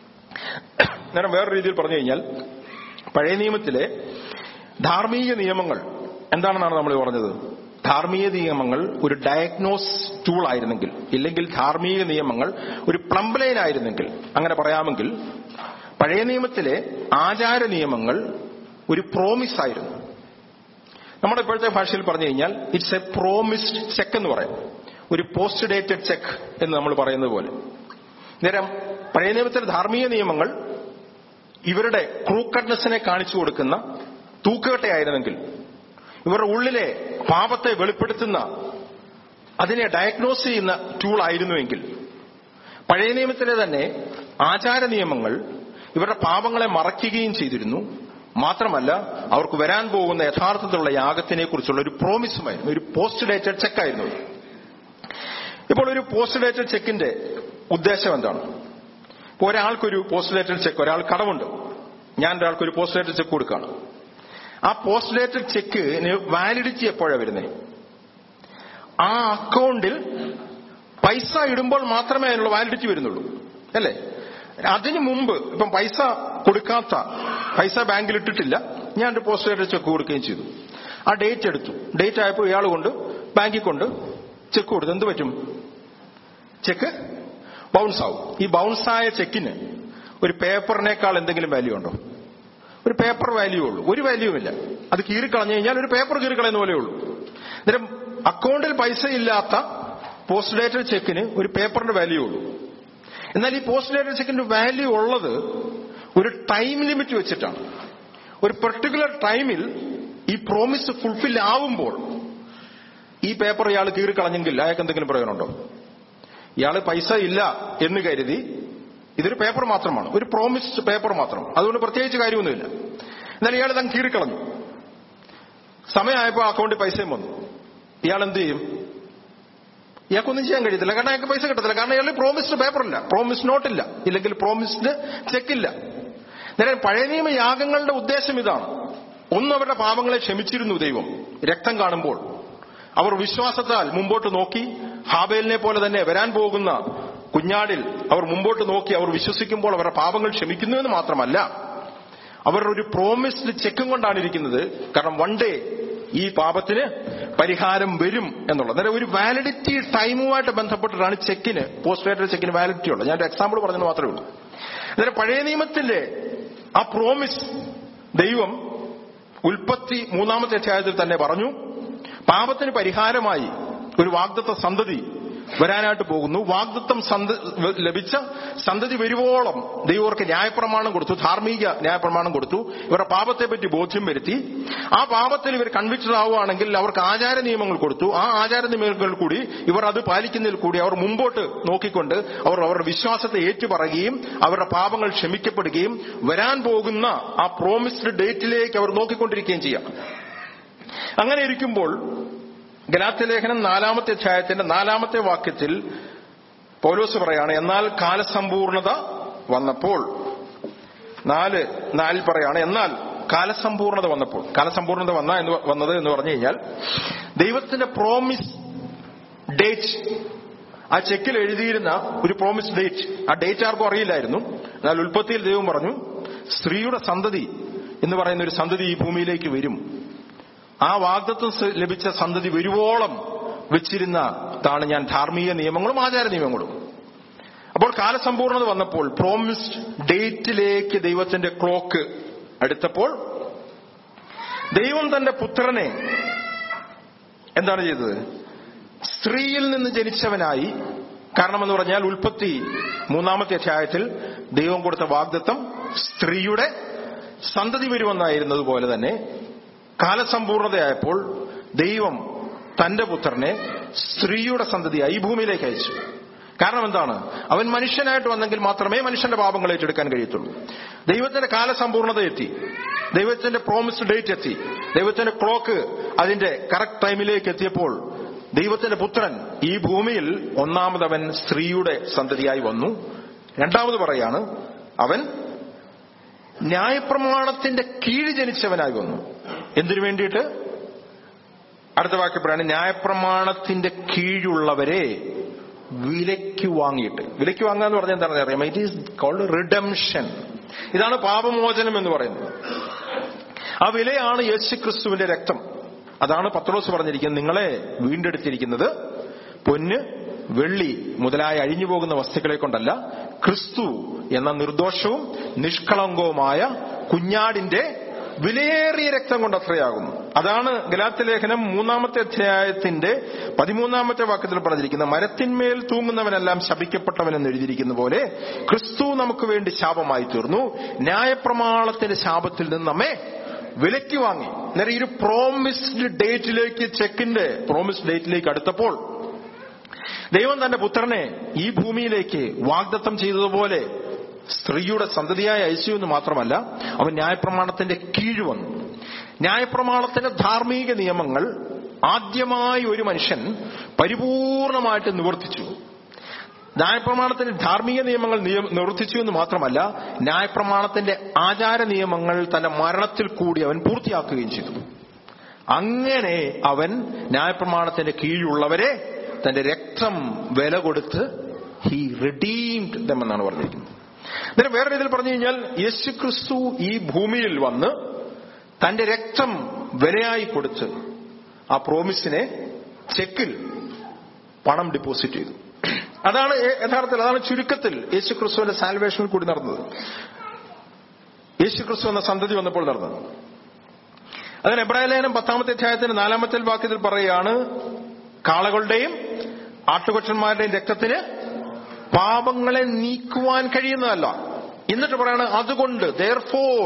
നേരം വേറെ രീതിയിൽ പറഞ്ഞു കഴിഞ്ഞാൽ പഴയ നിയമത്തിലെ ധാർമ്മിക നിയമങ്ങൾ എന്താണെന്നാണ് നമ്മൾ പറഞ്ഞത് ധാർമ്മിക നിയമങ്ങൾ ഒരു ഡയഗ്നോസ് ടൂൾ ആയിരുന്നെങ്കിൽ ഇല്ലെങ്കിൽ ധാർമ്മിക നിയമങ്ങൾ ഒരു പ്ലംബ്ലൈൻ ആയിരുന്നെങ്കിൽ അങ്ങനെ പറയാമെങ്കിൽ പഴയ നിയമത്തിലെ ആചാര നിയമങ്ങൾ ഒരു പ്രോമിസ് ആയിരുന്നു നമ്മുടെ ഇപ്പോഴത്തെ ഭാഷയിൽ പറഞ്ഞു കഴിഞ്ഞാൽ ഇറ്റ്സ് എ പ്രോമിസ്ഡ് ചെക്ക് എന്ന് പറയാം ഒരു പോസ്റ്റ് ഡേറ്റഡ് ചെക്ക് എന്ന് നമ്മൾ പറയുന്നത് പോലെ നേരം പഴയ നിയമത്തിലെ ധാർമ്മിക നിയമങ്ങൾ ഇവരുടെ ക്രൂക്കഡ്നെസ്സിനെ കാണിച്ചു കൊടുക്കുന്ന തൂക്കുകട്ടയായിരുന്നെങ്കിൽ ഇവരുടെ ഉള്ളിലെ പാപത്തെ വെളിപ്പെടുത്തുന്ന അതിനെ ഡയഗ്നോസ് ചെയ്യുന്ന ടൂൾ ആയിരുന്നുവെങ്കിൽ പഴയ നിയമത്തിലെ തന്നെ ആചാര നിയമങ്ങൾ ഇവരുടെ പാപങ്ങളെ മറയ്ക്കുകയും ചെയ്തിരുന്നു മാത്രമല്ല അവർക്ക് വരാൻ പോകുന്ന യഥാർത്ഥത്തിലുള്ള യാഗത്തിനെ കുറിച്ചുള്ള ഒരു പ്രോമിസുമായിരുന്നു ഒരു പോസ്റ്റ് ഡേറ്റഡ് ചെക്കായിരുന്നു ഇത്. ഇപ്പോൾ ഒരു പോസ്റ്റ് ഡേറ്റഡ് ചെക്കിന്റെ ഉദ്ദേശം എന്താണ് ഇപ്പോൾ ഒരാൾക്കൊരു പോസ്റ്റ് ഡേറ്റഡ് ചെക്ക് ഒരാൾ കടമുണ്ട് ഞാൻ ഒരാൾക്ക് ഒരു പോസ്റ്റ് ഡേറ്റഡ് ചെക്ക് കൊടുക്കുകയാണ് ആ പോസ്റ്റ് ഡേറ്റഡ് ചെക്കിന് വാലിഡിറ്റി എപ്പോഴാണ് വരുന്നത് ആ അക്കൗണ്ടിൽ പൈസ ഇടുമ്പോൾ മാത്രമേ അതിനുള്ള വാലിഡിറ്റി വരുന്നുള്ളൂ അല്ലേ അതിനു മുമ്പ് ഇപ്പം പൈസ കൊടുക്കാത്ത പൈസ ബാങ്കിൽ ഇട്ടിട്ടില്ല ഞാൻ ഒരു പോസ്റ്റ് ഡേറ്റഡ് ചെക്ക് കൊടുക്കുകയും ചെയ്തു ആ ഡേറ്റ് എടുത്തു ഡേറ്റ് ആയപ്പോൾ ഇയാൾ കൊണ്ട് ബാങ്കിൽ കൊണ്ട് ചെക്ക് കൊടുത്തു എന്ത് പറ്റും ചെക്ക് ബൗൺസ് ആവും ഈ ബൗൺസ് ആയ ചെക്കിന് ഒരു പേപ്പറിനേക്കാൾ എന്തെങ്കിലും വാല്യൂ ഉണ്ടോ ഒരു പേപ്പർ വാല്യൂ ഉള്ളൂ ഒരു വാല്യൂ ഇല്ല അത് കീറിക്കളഞ്ഞു കഴിഞ്ഞാൽ ഒരു പേപ്പർ കീറിക്കളയുന്ന പോലെ ഉള്ളൂ അന്നേരം അക്കൗണ്ടിൽ പൈസ ഇല്ലാത്ത പോസ്റ്റ് ഡേറ്റഡ് ചെക്കിന് ഒരു പേപ്പറിന്റെ വാല്യൂ ഉള്ളൂ എന്നാൽ ഈ പോസ്റ്റ് ഡേറ്റഡ് ചെക്കിന്റെ വാല്യൂ ഉള്ളത് ഒരു ടൈം ലിമിറ്റ് വെച്ചിട്ടാണ് ഒരു പെർട്ടിക്കുലർ ടൈമിൽ ഈ പ്രോമിസ് ഫുൾഫിൽ ആവുമ്പോൾ ഈ പേപ്പർ ഇയാൾ കീറിക്കളഞ്ഞെങ്കിൽ അയാൾക്ക് എന്തെങ്കിലും പ്രയോജനമുണ്ടോ ഇയാൾ പൈസ ഇല്ല എന്ന് കരുതി ഇതൊരു പേപ്പർ മാത്രമാണ് ഒരു പ്രോമിസ്ഡ് പേപ്പർ മാത്രം അതുകൊണ്ട് പ്രത്യേകിച്ച് കാര്യമൊന്നുമില്ല എന്നാൽ ഇയാൾ ഇതങ്ങ് കീറിക്കളഞ്ഞു സമയമായപ്പോൾ അക്കൗണ്ടിൽ പൈസയും വന്നു ഇയാൾ എന്ത് ചെയ്യും ഇയാൾക്കൊന്നും ചെയ്യാൻ കഴിയത്തില്ല കാരണം അയാൾക്ക് പൈസ കിട്ടത്തില്ല കാരണം ഇയാൾ പ്രോമിസ്ഡ് പേപ്പറില്ല പ്രോമിസ് നോട്ടില്ല ഇല്ലെങ്കിൽ പ്രോമിസ്ഡ് ചെക്കില്ല നേരെ പഴയ നിയമ യാഗങ്ങളുടെ ഉദ്ദേശം ഇതാണ് ഒന്ന് അവരുടെ പാപങ്ങളെ ക്ഷമിച്ചിരുന്നു ദൈവം രക്തം കാണുമ്പോൾ അവർ വിശ്വാസത്താൽ മുമ്പോട്ട് നോക്കി ഹാബേലിനെ പോലെ തന്നെ വരാൻ പോകുന്ന കുഞ്ഞാടിൽ അവർ മുമ്പോട്ട് നോക്കി അവർ വിശ്വസിക്കുമ്പോൾ അവരുടെ പാപങ്ങൾ ക്ഷമിക്കുന്നു എന്ന് മാത്രമല്ല അവർ ഒരു പ്രോമിസ്ഡ് ചെക്കും കൊണ്ടാണ് ഇരിക്കുന്നത് കാരണം വൺ ഡേ ഈ പാപത്തിന് പരിഹാരം വരും എന്നുള്ളത് അന്നേരം ഒരു വാലിഡിറ്റി ടൈമുമായിട്ട് ബന്ധപ്പെട്ടിട്ടാണ് ചെക്കിന് പോസ്റ്റ് ഡേറ്റഡ് ചെക്കിന് വാലിഡിറ്റി ഉള്ളത് ഞാൻ ഒരു എക്സാമ്പിൾ പറഞ്ഞത് മാത്രമേ ഉള്ളൂ അന്നേരം പഴയ നിയമത്തിന്റെ ആ പ്രോമിസ് ദൈവം ഉൽപ്പത്തി മൂന്നാമത്തെ അധ്യായത്തിൽ തന്നെ പറഞ്ഞു പാപത്തിന് പരിഹാരമായി ഒരു വാഗ്ദത്ത സന്തതി വരാനായിട്ട് പോകുന്നു വാഗ്ദത്തം സന്ത ലഭിച്ച സന്തതി വരുവോളം ദൈവർക്ക് ന്യായപ്രമാണം കൊടുത്തു ധാർമ്മിക ന്യായപ്രമാണം കൊടുത്തു ഇവരുടെ പാപത്തെപ്പറ്റി ബോധ്യം വരുത്തി ആ പാപത്തിൽ ഇവർ കൺവിക്റ്റഡ് ആവുകയാണെങ്കിൽ അവർക്ക് ആചാര നിയമങ്ങൾ കൊടുത്തു ആ ആചാര നിയമങ്ങൾ കൂടി ഇവർ അത് പാലിക്കുന്നതിൽ കൂടി അവർ മുമ്പോട്ട് നോക്കിക്കൊണ്ട് അവർ അവരുടെ വിശ്വാസത്തെ ഏറ്റുപറയുകയും അവരുടെ പാപങ്ങൾ ക്ഷമിക്കപ്പെടുകയും വരാൻ പോകുന്ന ആ പ്രോമിസ്ഡ് ഡേറ്റിലേക്ക് അവർ നോക്കിക്കൊണ്ടിരിക്കുകയും ചെയ്യാം അങ്ങനെ ഇരിക്കുമ്പോൾ ഗലാത്യലേഖനം നാലാമത്തെ അധ്യായത്തിന്റെ നാലാമത്തെ വാക്യത്തിൽ പൗലോസ് പറയാണ് എന്നാൽ കാലസമ്പൂർണത വന്നപ്പോൾ നാല് നാലിൽ പറയാണ് എന്നാൽ കാലസമ്പൂർണത വന്നപ്പോൾ കാലസമ്പൂർണത വന്ന എന്ന് വന്നത് എന്ന് പറഞ്ഞു കഴിഞ്ഞാൽ ദൈവത്തിന്റെ പ്രോമിസ് ഡേറ്റ് ആ ചെക്കിൽ എഴുതിയിരുന്ന ഒരു പ്രോമിസ് ഡേറ്റ് ആ ഡേറ്റ് ആർക്കും അറിയില്ലായിരുന്നു എന്നാൽ ഉൽപ്പത്തിയിൽ ദൈവം പറഞ്ഞു സ്ത്രീയുടെ സന്തതി എന്ന് പറയുന്ന ഒരു സന്തതി ഈ ഭൂമിയിലേക്ക് വരും ആ വാഗ്ദത്വം സ- ലഭിച്ച സന്തതി വരുവോളം വെച്ചിരുന്ന താണ് ഞാൻ ധാർമ്മിക നിയമങ്ങളും ആചാര നിയമങ്ങളും അപ്പോൾ കാലസമ്പൂർണത വന്നപ്പോൾ പ്രോമിസ്ഡ് ഡേറ്റിലേക്ക് ദൈവത്തിന്റെ ക്ലോക്ക് അടുത്തപ്പോൾ ദൈവം തന്റെ പുത്രനെ എന്താണ് ചെയ്തത് സ്ത്രീയിൽ നിന്ന് ജനിച്ചവനായി കാരണം എന്ന് പറഞ്ഞാൽ ഉൽപ്പത്തി മൂന്നാമത്തെ അധ്യായത്തിൽ ദൈവം കൊടുത്ത വാഗ്ദത്വം സ്ത്രീയുടെ സന്തതി വരുമെന്നായിരുന്നത് പോലെ തന്നെ കാലസമ്പൂർണതയായപ്പോൾ ദൈവം തന്റെ പുത്രനെ സ്ത്രീയുടെ സന്തതിയായി ഈ ഭൂമിയിലേക്ക് അയച്ചു കാരണം എന്താണ് അവൻ മനുഷ്യനായിട്ട് വന്നെങ്കിൽ മാത്രമേ മനുഷ്യന്റെ പാപങ്ങൾ ഏറ്റെടുക്കാൻ കഴിയത്തുള്ളൂ ദൈവത്തിന്റെ കാലസമ്പൂർണത എത്തി ദൈവത്തിന്റെ പ്രോമിസ്ഡ് ഡേറ്റ് എത്തി ദൈവത്തിന്റെ ക്ലോക്ക് അതിന്റെ കറക്റ്റ് ടൈമിലേക്ക് എത്തിയപ്പോൾ ദൈവത്തിന്റെ പുത്രൻ ഈ ഭൂമിയിൽ ഒന്നാമതവൻ സ്ത്രീയുടെ സന്തതിയായി വന്നു രണ്ടാമത് പറയാണ് അവൻ ന്യായപ്രമാണത്തിന്റെ കീഴ് ജനിച്ചവനായി വന്നു എന്തിനു വേണ്ടിയിട്ട് അടുത്ത വാക്യം പറയാണ് ന്യായപ്രമാണത്തിന്റെ കീഴുള്ളവരെ വിലയ്ക്ക് വാങ്ങിയിട്ട് വിലയ്ക്ക് വാങ്ങുക എന്ന് പറഞ്ഞാൽ എന്താണെന്ന് അറിയാം ഇറ്റ് ഈസ് കോൾഡ് റിഡംഷൻ ഇതാണ് പാപമോചനം എന്ന് പറയുന്നത് ആ വിലയാണ് യേശു ക്രിസ്തുവിന്റെ രക്തം അതാണ് പത്രോസ് പറഞ്ഞിരിക്കുന്നത് നിങ്ങളെ വീണ്ടെടുത്തിരിക്കുന്നത് പൊന്ന് വെള്ളി മുതലായ അഴിഞ്ഞു പോകുന്ന വസ്തുക്കളെ കൊണ്ടല്ല ക്രിസ്തു എന്ന നിർദോഷവും നിഷ്കളങ്കവുമായ കുഞ്ഞാടിന്റെ വിലയേറിയ രക്തം കൊണ്ട് അത്രയാകുന്നു അതാണ് ഗലാത്തി ലേഖനം മൂന്നാമത്തെ അധ്യായത്തിന്റെ പതിമൂന്നാമത്തെ വാക്യത്തിൽ പറഞ്ഞിരിക്കുന്ന മരത്തിന്മേൽ തൂങ്ങുന്നവനെല്ലാം ശപിക്കപ്പെട്ടവനെന്ന് എഴുതിയിരിക്കുന്ന പോലെ ക്രിസ്തു നമുക്ക് വേണ്ടി ശാപമായി തീർന്നു ന്യായപ്രമാണത്തിന്റെ ശാപത്തിൽ നിന്ന് നമ്മെ വിലയ്ക്ക് വാങ്ങി നേരെ ഈ ഒരു പ്രോമിസ്ഡ് ഡേറ്റിലേക്ക് ചെക്കിന്റെ പ്രോമിസ്ഡ് ഡേറ്റിലേക്ക് അടുത്തപ്പോൾ ദൈവം തന്റെ പുത്രനെ ഈ ഭൂമിയിലേക്ക് വാഗ്ദത്തം ചെയ്തതുപോലെ സ്ത്രീയുടെ സന്തതിയായ അയച്ചു എന്ന് മാത്രമല്ല അവൻ ന്യായപ്രമാണത്തിന്റെ കീഴ് വന്നു ന്യായപ്രമാണത്തിന്റെ ധാർമ്മിക നിയമങ്ങൾ ആദ്യമായി ഒരു മനുഷ്യൻ പരിപൂർണമായിട്ട് നിവർത്തിച്ചു ന്യായപ്രമാണത്തിന്റെ ധാർമ്മിക നിയമങ്ങൾ നിയ- നിവർത്തിച്ചു എന്ന് മാത്രമല്ല ന്യായപ്രമാണത്തിന്റെ ആചാര നിയമങ്ങൾ തന്റെ മരണത്തിൽ കൂടി അവൻ പൂർത്തിയാക്കുകയും ചെയ്തു അങ്ങനെ അവൻ ന്യായപ്രമാണത്തിന്റെ കീഴിലുള്ളവരെ തന്റെ രക്തം വില കൊടുത്ത് ഹി റിഡീംഡ് ദം എന്നാണ് പറഞ്ഞിരിക്കുന്നത് അന്നേരം വേറെ രീതിയിൽ പറഞ്ഞു കഴിഞ്ഞാൽ യേശു ക്രിസ്തു ഈ ഭൂമിയിൽ വന്ന് തന്റെ രക്തം വിലയായി കൊടുത്ത് ആ പ്രോമിസിനെ ചെക്കിൽ പണം ഡിപ്പോസിറ്റ് ചെയ്തു അതാണ് യ- യഥാർത്ഥത്തിൽ അതാണ് ചുരുക്കത്തിൽ യേശു ക്രിസ്തുവിന്റെ സാൽവേഷനിൽ കൂടി നടന്നത് യേശു ക്രിസ്തു എന്ന സന്തതി വന്നപ്പോൾ നടന്നത് അതിന് എബ്രായ ലേഖനം പത്താമത്തെ അധ്യായത്തിന്റെ നാലാമത്തെ വാക്യത്തിൽ പറയുകയാണ് കാളകളുടെയും ആട്ടുകൊറ്റന്മാരുടെയും രക്തത്തിന് പാപങ്ങളെ നീക്കുവാൻ കഴിയുന്നതല്ല എന്നിട്ട് പറയാണ് അതുകൊണ്ട് ദർഫോർ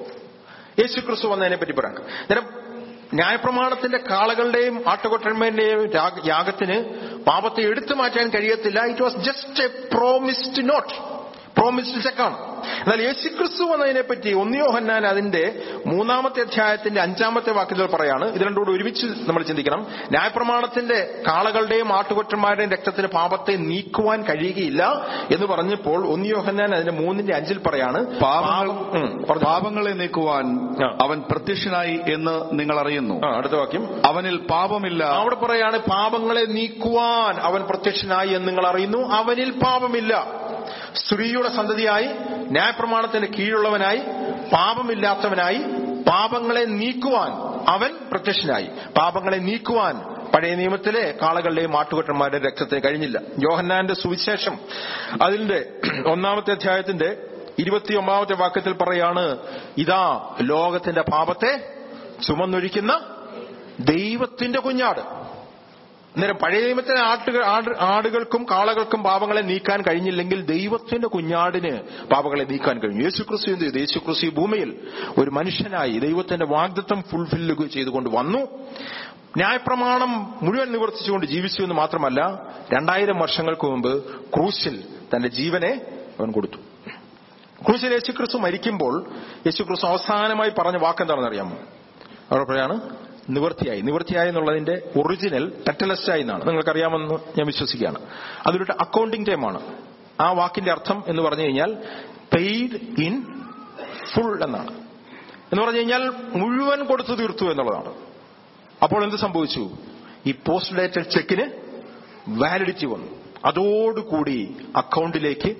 യേശു ക്രിസ്തു വന്നതിനെ പറ്റി പറയാം നേരം ന്യായപ്രമാണത്തിന്റെ കാളകളുടെയും ആട്ടുകൊറ്റന്മാരുടെയും രാഗ- യാഗത്തിന് പാപത്തെ എടുത്തു മാറ്റാൻ കഴിയത്തില്ല it was just a promised not promised ചെക്കാണ് എന്നാൽ യേശുക്രിസ്തു വന്നതിനെ പറ്റി ഒന്നിയോഹന്നാൻ അതിന്റെ മൂന്നാമത്തെ അധ്യായത്തിന്റെ അഞ്ചാമത്തെ വാക്യത്തിൽ പറയാണ് ഇത് രണ്ടുകൂടെ ഒരുമിച്ച് നമ്മൾ ചിന്തിക്കണം ന്യായപ്രമാണത്തിന്റെ കാളകളുടെയും ആട്ടുകൊറ്റന്മാരുടെയും രക്തത്തിന് പാപത്തെ നീക്കുവാൻ കഴിയുകയില്ല എന്ന് പറഞ്ഞപ്പോൾ ഒന്നിയോഹന്നാൻ അതിന്റെ മൂന്നിന്റെ അഞ്ചിൽ പറയാണ് പാപങ്ങൾ പാപം- ഉം, പറഞ്ഞോ. പാപങ്ങളെ നീക്കുവാൻ ആ. അവൻ പ്രത്യക്ഷനായി എന്ന് നിങ്ങൾ അറിയുന്നു ആ, അടുത്ത വാക്യം അവനിൽ പാപമില്ല അവിടെ പറയാണ് പാപങ്ങളെ നീക്കുവാൻ അവൻ പ്രത്യക്ഷനായി എന്ന് നിങ്ങൾ അറിയുന്നു അവനിൽ പാപമില്ല സ്ത്രീയുടെ സന്തതിയായി ന്യായപ്രമാണത്തിന് കീഴുള്ളവനായി പാപമില്ലാത്തവനായി പാപങ്ങളെ നീക്കുവാൻ അവൻ പ്രത്യക്ഷനായി പാപങ്ങളെ നീക്കുവാൻ പഴയ നിയമത്തിലെ കാളകളുടെയും ആട്ടുകൊറ്റന്മാരുടെയും രക്തത്തിന് കഴിഞ്ഞില്ല യോഹന്നാന്റെ സുവിശേഷം അതിന്റെ ഒന്നാമത്തെ അധ്യായത്തിന്റെ ഇരുപത്തിയൊമ്പതാമത്തെ വാക്യത്തിൽ പറയാണ് ഇതാ ലോകത്തിന്റെ പാപത്തെ ചുമന്നൊഴിക്കുന്ന ദൈവത്തിന്റെ കുഞ്ഞാട് അന്നേരം പഴയ നിയമത്തിലെ ആട്ടുകൾ ആട്- ആടുകൾക്കും കാളകൾക്കും പാപങ്ങളെ നീക്കാൻ കഴിഞ്ഞില്ലെങ്കിൽ ദൈവത്തിന്റെ കുഞ്ഞാടിന് പാപങ്ങളെ നീക്കാൻ കഴിഞ്ഞു യേശുക്രിസ്തു എന്ത് ചെയ്തു യേശുക്രിസ്തു ഈ ഭൂമിയിൽ ഒരു മനുഷ്യനായി ദൈവത്തിന്റെ വാഗ്ദത്വം ഫുൾഫില്ല് ചെയ്തുകൊണ്ട് വന്നു ന്യായപ്രമാണം മുഴുവൻ നിവർത്തിച്ചുകൊണ്ട് ജീവിച്ചു എന്ന് മാത്രമല്ല രണ്ടായിരം വർഷങ്ങൾക്ക് മുമ്പ് ക്രൂശിൽ തന്റെ ജീവനെ അവൻ കൊടുത്തു ക്രൂശിൽ യേശുക്രിസ്തു മരിക്കുമ്പോൾ യേശുക്രിസ്തു അവസാനമായി പറഞ്ഞ വാക്കെന്താണെന്ന് അറിയാമോ അവിടെ പറയാണ് നിവൃത്തിയായി നിവൃത്തിയായി എന്നുള്ളതിന്റെ ഒറിജിനൽ ടെറ്റലസ്റ്റായി എന്നാണ് നിങ്ങൾക്കറിയാമെന്ന് ഞാൻ വിശ്വസിക്കുകയാണ് അതൊരു അക്കൗണ്ടിംഗ് ടൈമാണ് ആ വാക്കിന്റെ അർത്ഥം എന്ന് പറഞ്ഞു കഴിഞ്ഞാൽ പെയ്ഡ് ഇൻ ഫുൾ എന്നാണ് എന്ന് പറഞ്ഞു കഴിഞ്ഞാൽ മുഴുവൻ കൊടുത്തു തീർത്തു എന്നുള്ളതാണ് അപ്പോൾ എന്ത് സംഭവിച്ചു ഈ പോസ്റ്റ് ഡേറ്റഡ് ചെക്കിന് വാലിഡിറ്റി വന്നു അതോടുകൂടി അക്കൗണ്ടിലേക്ക്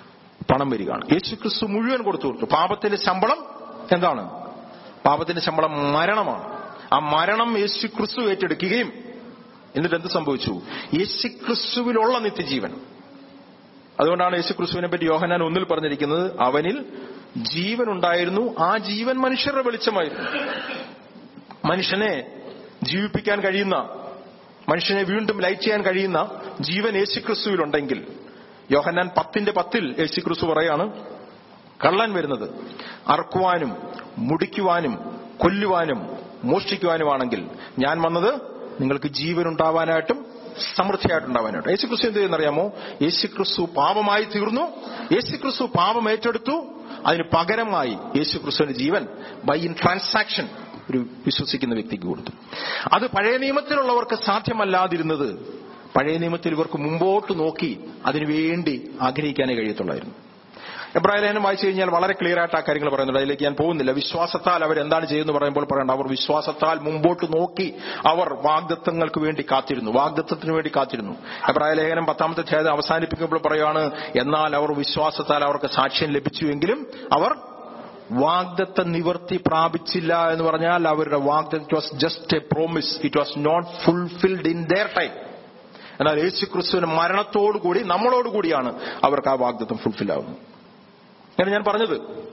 പണം വരികയാണ് യേശു ക്രിസ്തു മുഴുവൻ കൊടുത്തു കൊടുത്തു പാപത്തിന്റെ ശമ്പളം എന്താണ് പാപത്തിന്റെ ശമ്പളം മരണമാണ് ആ മരണം യേശു ക്രിസ്തു ഏറ്റെടുക്കുകയും എന്നിട്ട് എന്ത് സംഭവിച്ചു യേശു ക്രിസ്തുവിലുള്ള നിത്യജീവൻ അതുകൊണ്ടാണ് യേശു ക്രിസ്തുവിനെ പറ്റി യോഹനാൻ ഒന്നിൽ പറഞ്ഞിരിക്കുന്നത് അവനിൽ ജീവൻ ഉണ്ടായിരുന്നു ആ ജീവൻ മനുഷ്യരുടെ വെളിച്ചമായിരുന്നു മനുഷ്യനെ ജീവിപ്പിക്കാൻ കഴിയുന്ന മനുഷ്യനെ വീണ്ടും ലൈറ്റ് ചെയ്യാൻ കഴിയുന്ന ജീവൻ യേശുക്രിസ്തുവിലുണ്ടെങ്കിൽ യോഹന്നാൻ പത്തിന്റെ പത്തിൽ യേശുക്രിസ്തു പറയാണ് കള്ളൻ വരുന്നത് അറക്കുവാനും മുടിക്കുവാനും കൊല്ലുവാനും മോഷ്ടിക്കുവാനുമാണെങ്കിൽ ഞാൻ വന്നത് നിങ്ങൾക്ക് ജീവൻ ഉണ്ടാവാനായിട്ടും സമൃദ്ധിയായിട്ടുണ്ടാവാനായിട്ടും യേശുക്രിസ്തു എന്ത് ചെയ്യുന്നറിയാമോ യേശുക്രിസ്തു പാപമായി തീർന്നു യേശുക്രിസ്തു പാപം ഏറ്റെടുത്തു അതിന് പകരമായി യേശുക്രിസ്തുവിന്റെ ജീവൻ ബൈ ഇൻ ട്രാൻസാക്ഷൻ ഒരു വിശ്വസിക്കുന്ന വ്യക്തിക്ക് കൊടുത്തു അത് പഴയ നിയമത്തിലുള്ളവർക്ക് സാധ്യമല്ലാതിരുന്നത് പഴയ നിയമത്തിൽ ഇവർക്ക് മുമ്പോട്ട് നോക്കി അതിനുവേണ്ടി ആഗ്രഹിക്കാനേ കഴിയത്തുള്ളായിരുന്നു എബ്രാഹിം ലേഖനം വായിച്ചു കഴിഞ്ഞാൽ വളരെ ക്ലിയർ ആയിട്ട് ആ കാര്യങ്ങൾ പറയുന്നുണ്ട് അതിലേക്ക് ഞാൻ പോകുന്നില്ല വിശ്വാസത്താൽ അവർ എന്താണ് ചെയ്യുന്നത് പറയുമ്പോൾ പറയണ്ട അവർ വിശ്വാസത്താൽ മുമ്പോട്ട് നോക്കി അവർ വാഗ്ദത്തങ്ങൾക്ക് വേണ്ടി കാത്തിരുന്നു വാഗ്ദത്തത്തിന് വേണ്ടി കാത്തിരുന്നു എബ്രാഹിം ലേഖനം പത്താമത്തെ അധ്യായം അവസാനിപ്പിക്കുമ്പോൾ പറയുകയാണ് എന്നാൽ അവർ വിശ്വാസത്താൽ അവർക്ക് സാക്ഷ്യം ലഭിച്ചുവെങ്കിലും അവർ വാഗ്ദത്ത നിവർത്തി പ്രാപിച്ചില്ല എന്ന് പറഞ്ഞാൽ അവരുടെ വാഗ്ദത്ത it was just a promise it was not fulfilled in their time എന്നാൽ യേശു ക്രിസ്തുവിന്റെ മരണത്തോടുകൂടി നമ്മളോടുകൂടിയാണ് അവർക്ക് ആ വാഗ്ദത്തം ഫുൾഫിൽ ആവുന്നത് അങ്ങനെ ഞാൻ പറഞ്ഞത്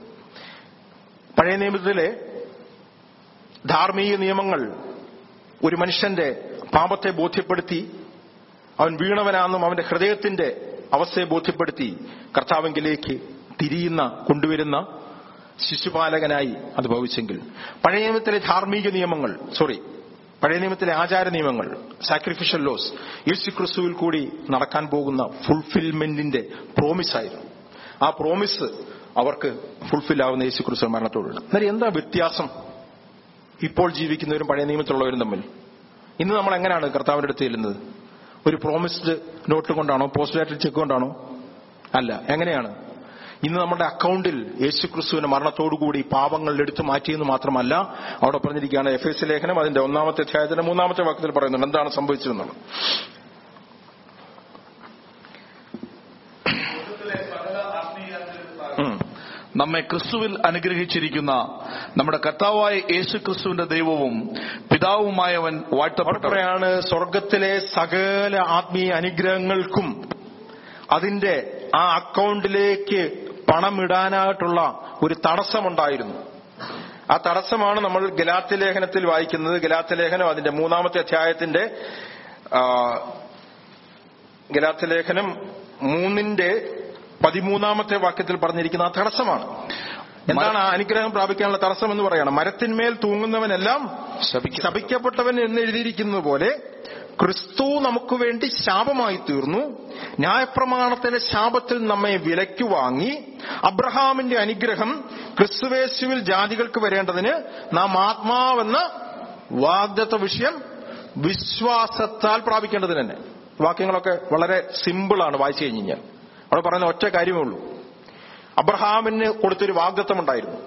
പഴയ നിയമത്തിലെ ധാർമ്മിക നിയമങ്ങൾ ഒരു മനുഷ്യന്റെ പാപത്തെ ബോധ്യപ്പെടുത്തി അവൻ വീണവനാണെന്നും അവന്റെ ഹൃദയത്തിന്റെ അവസ്ഥയെ ബോധ്യപ്പെടുത്തി കർത്താവെങ്കിലേക്ക് തിരിയുന്ന കൊണ്ടുവരുന്ന ശിശുപാലകനായി അത് ഭവിച്ചെങ്കിൽ പഴയ നിയമത്തിലെ ധാർമ്മിക നിയമങ്ങൾ സോറി പഴയ നിയമത്തിലെ ആചാര നിയമങ്ങൾ സാക്രിഫിഷ്യൽ ലോസ് യേശു ക്രിസ്തുവിൽ കൂടി നടക്കാൻ പോകുന്ന ഫുൾഫിൽമെന്റിന്റെ പ്രോമിസ് ആയിരുന്നു ആ പ്രോമിസ് അവർക്ക് ഫുൾഫിൽ ആവുന്ന യേശു ക്രിസ്തു മരണത്തോടുണ്ട് എന്നാൽ എന്താ വ്യത്യാസം ഇപ്പോൾ ജീവിക്കുന്നവരും പഴയ നിയമത്തിലുള്ളവരും തമ്മിൽ ഇന്ന് നമ്മൾ എങ്ങനെയാണ് കർത്താവിന്റെ അടുത്ത് ചെല്ലുന്നത് ഒരു പ്രോമിസ്ഡ് നോട്ട് കൊണ്ടാണോ പോസ്റ്റ്ഡേറ്റഡ് ചെക്ക് കൊണ്ടാണോ അല്ല എങ്ങനെയാണ് ഇന്ന് നമ്മുടെ അക്കൗണ്ടിൽ യേശു ക്രിസ്തുവിന്റെ മരണത്തോടുകൂടി പാപങ്ങൾ എടുത്തു മാറ്റിയെന്ന് മാത്രമല്ല അവിടെ പറഞ്ഞിരിക്കുകയാണ് എഫ് എസ് ലേഖനം അതിന്റെ ഒന്നാമത്തെ അധ്യായത്തിന്റെ മൂന്നാമത്തെ വാക്യത്തിൽ പറയുന്നുണ്ട് എന്താണ് സംഭവിച്ചതെന്നുള്ളത് സ്വർഗ്ഗത്തിലെ സകല ആത്മീയത്തിലും ഉം. നമ്മെ ക്രിസ്തുവിൽ അനുഗ്രഹിച്ചിരിക്കുന്ന നമ്മുടെ കർത്താവായ യേശു ക്രിസ്തുവിന്റെ ദൈവവും പിതാവുമായവൻ അവിടെ വാഴ്ത്തപ്പെട്ടവൻ പറയാണ് സ്വർഗത്തിലെ സകല ആത്മീയ അനുഗ്രഹങ്ങൾക്കും അതിന്റെ ആ അക്കൗണ്ടിലേക്ക് പണമിടാനായിട്ടുള്ള ഒരു തടസ്സമുണ്ടായിരുന്നു ആ തടസ്സമാണ് നമ്മൾ ഗലാത്ത് ലേഖനത്തിൽ വായിക്കുന്നത് ഗലാത്ത് ലേഖനം അതിന്റെ മൂന്നാമത്തെ അധ്യായത്തിന്റെ ആ, ഗലാത്ത് ലേഖനം മൂന്നിന്റെ പതിമൂന്നാമത്തെ വാക്യത്തിൽ പറഞ്ഞിരിക്കുന്ന ആ തടസ്സമാണ് എന്താണ് ആ അനുഗ്രഹം പ്രാപിക്കാനുള്ള തടസ്സം എന്ന് പറയണം മരത്തിന്മേൽ തൂങ്ങുന്നവനെല്ലാം ശപിക്ക- ശപിക്കപ്പെട്ടവൻ എന്ന് എഴുതിയിരിക്കുന്നത് പോലെ ക്രിസ്തു നമുക്ക് വേണ്ടി ശാപമായി തീർന്നു ന്യായപ്രമാണത്തിന്റെ ശാപത്തിൽ നമ്മെ വിലയ്ക്ക് വാങ്ങി അബ്രഹാമിന്റെ അനുഗ്രഹം ക്രിസ്തുവേശുവിൽ ജാതികൾക്ക് വരേണ്ടതിന് നാം ആത്മാവെന്ന വാഗ്ദത്ത വിഷയം വിശ്വാസത്താൽ പ്രാപിക്കേണ്ടതിന് തന്നെ വാക്യങ്ങളൊക്കെ വളരെ സിമ്പിളാണ് വായിച്ചു കഴിഞ്ഞ് കഴിഞ്ഞാൽ അവിടെ പറയുന്ന ഒറ്റ കാര്യമേ ഉള്ളൂ അബ്രഹാമിന് കൊടുത്തൊരു വാഗ്ദത്തം ഉണ്ടായിരുന്നു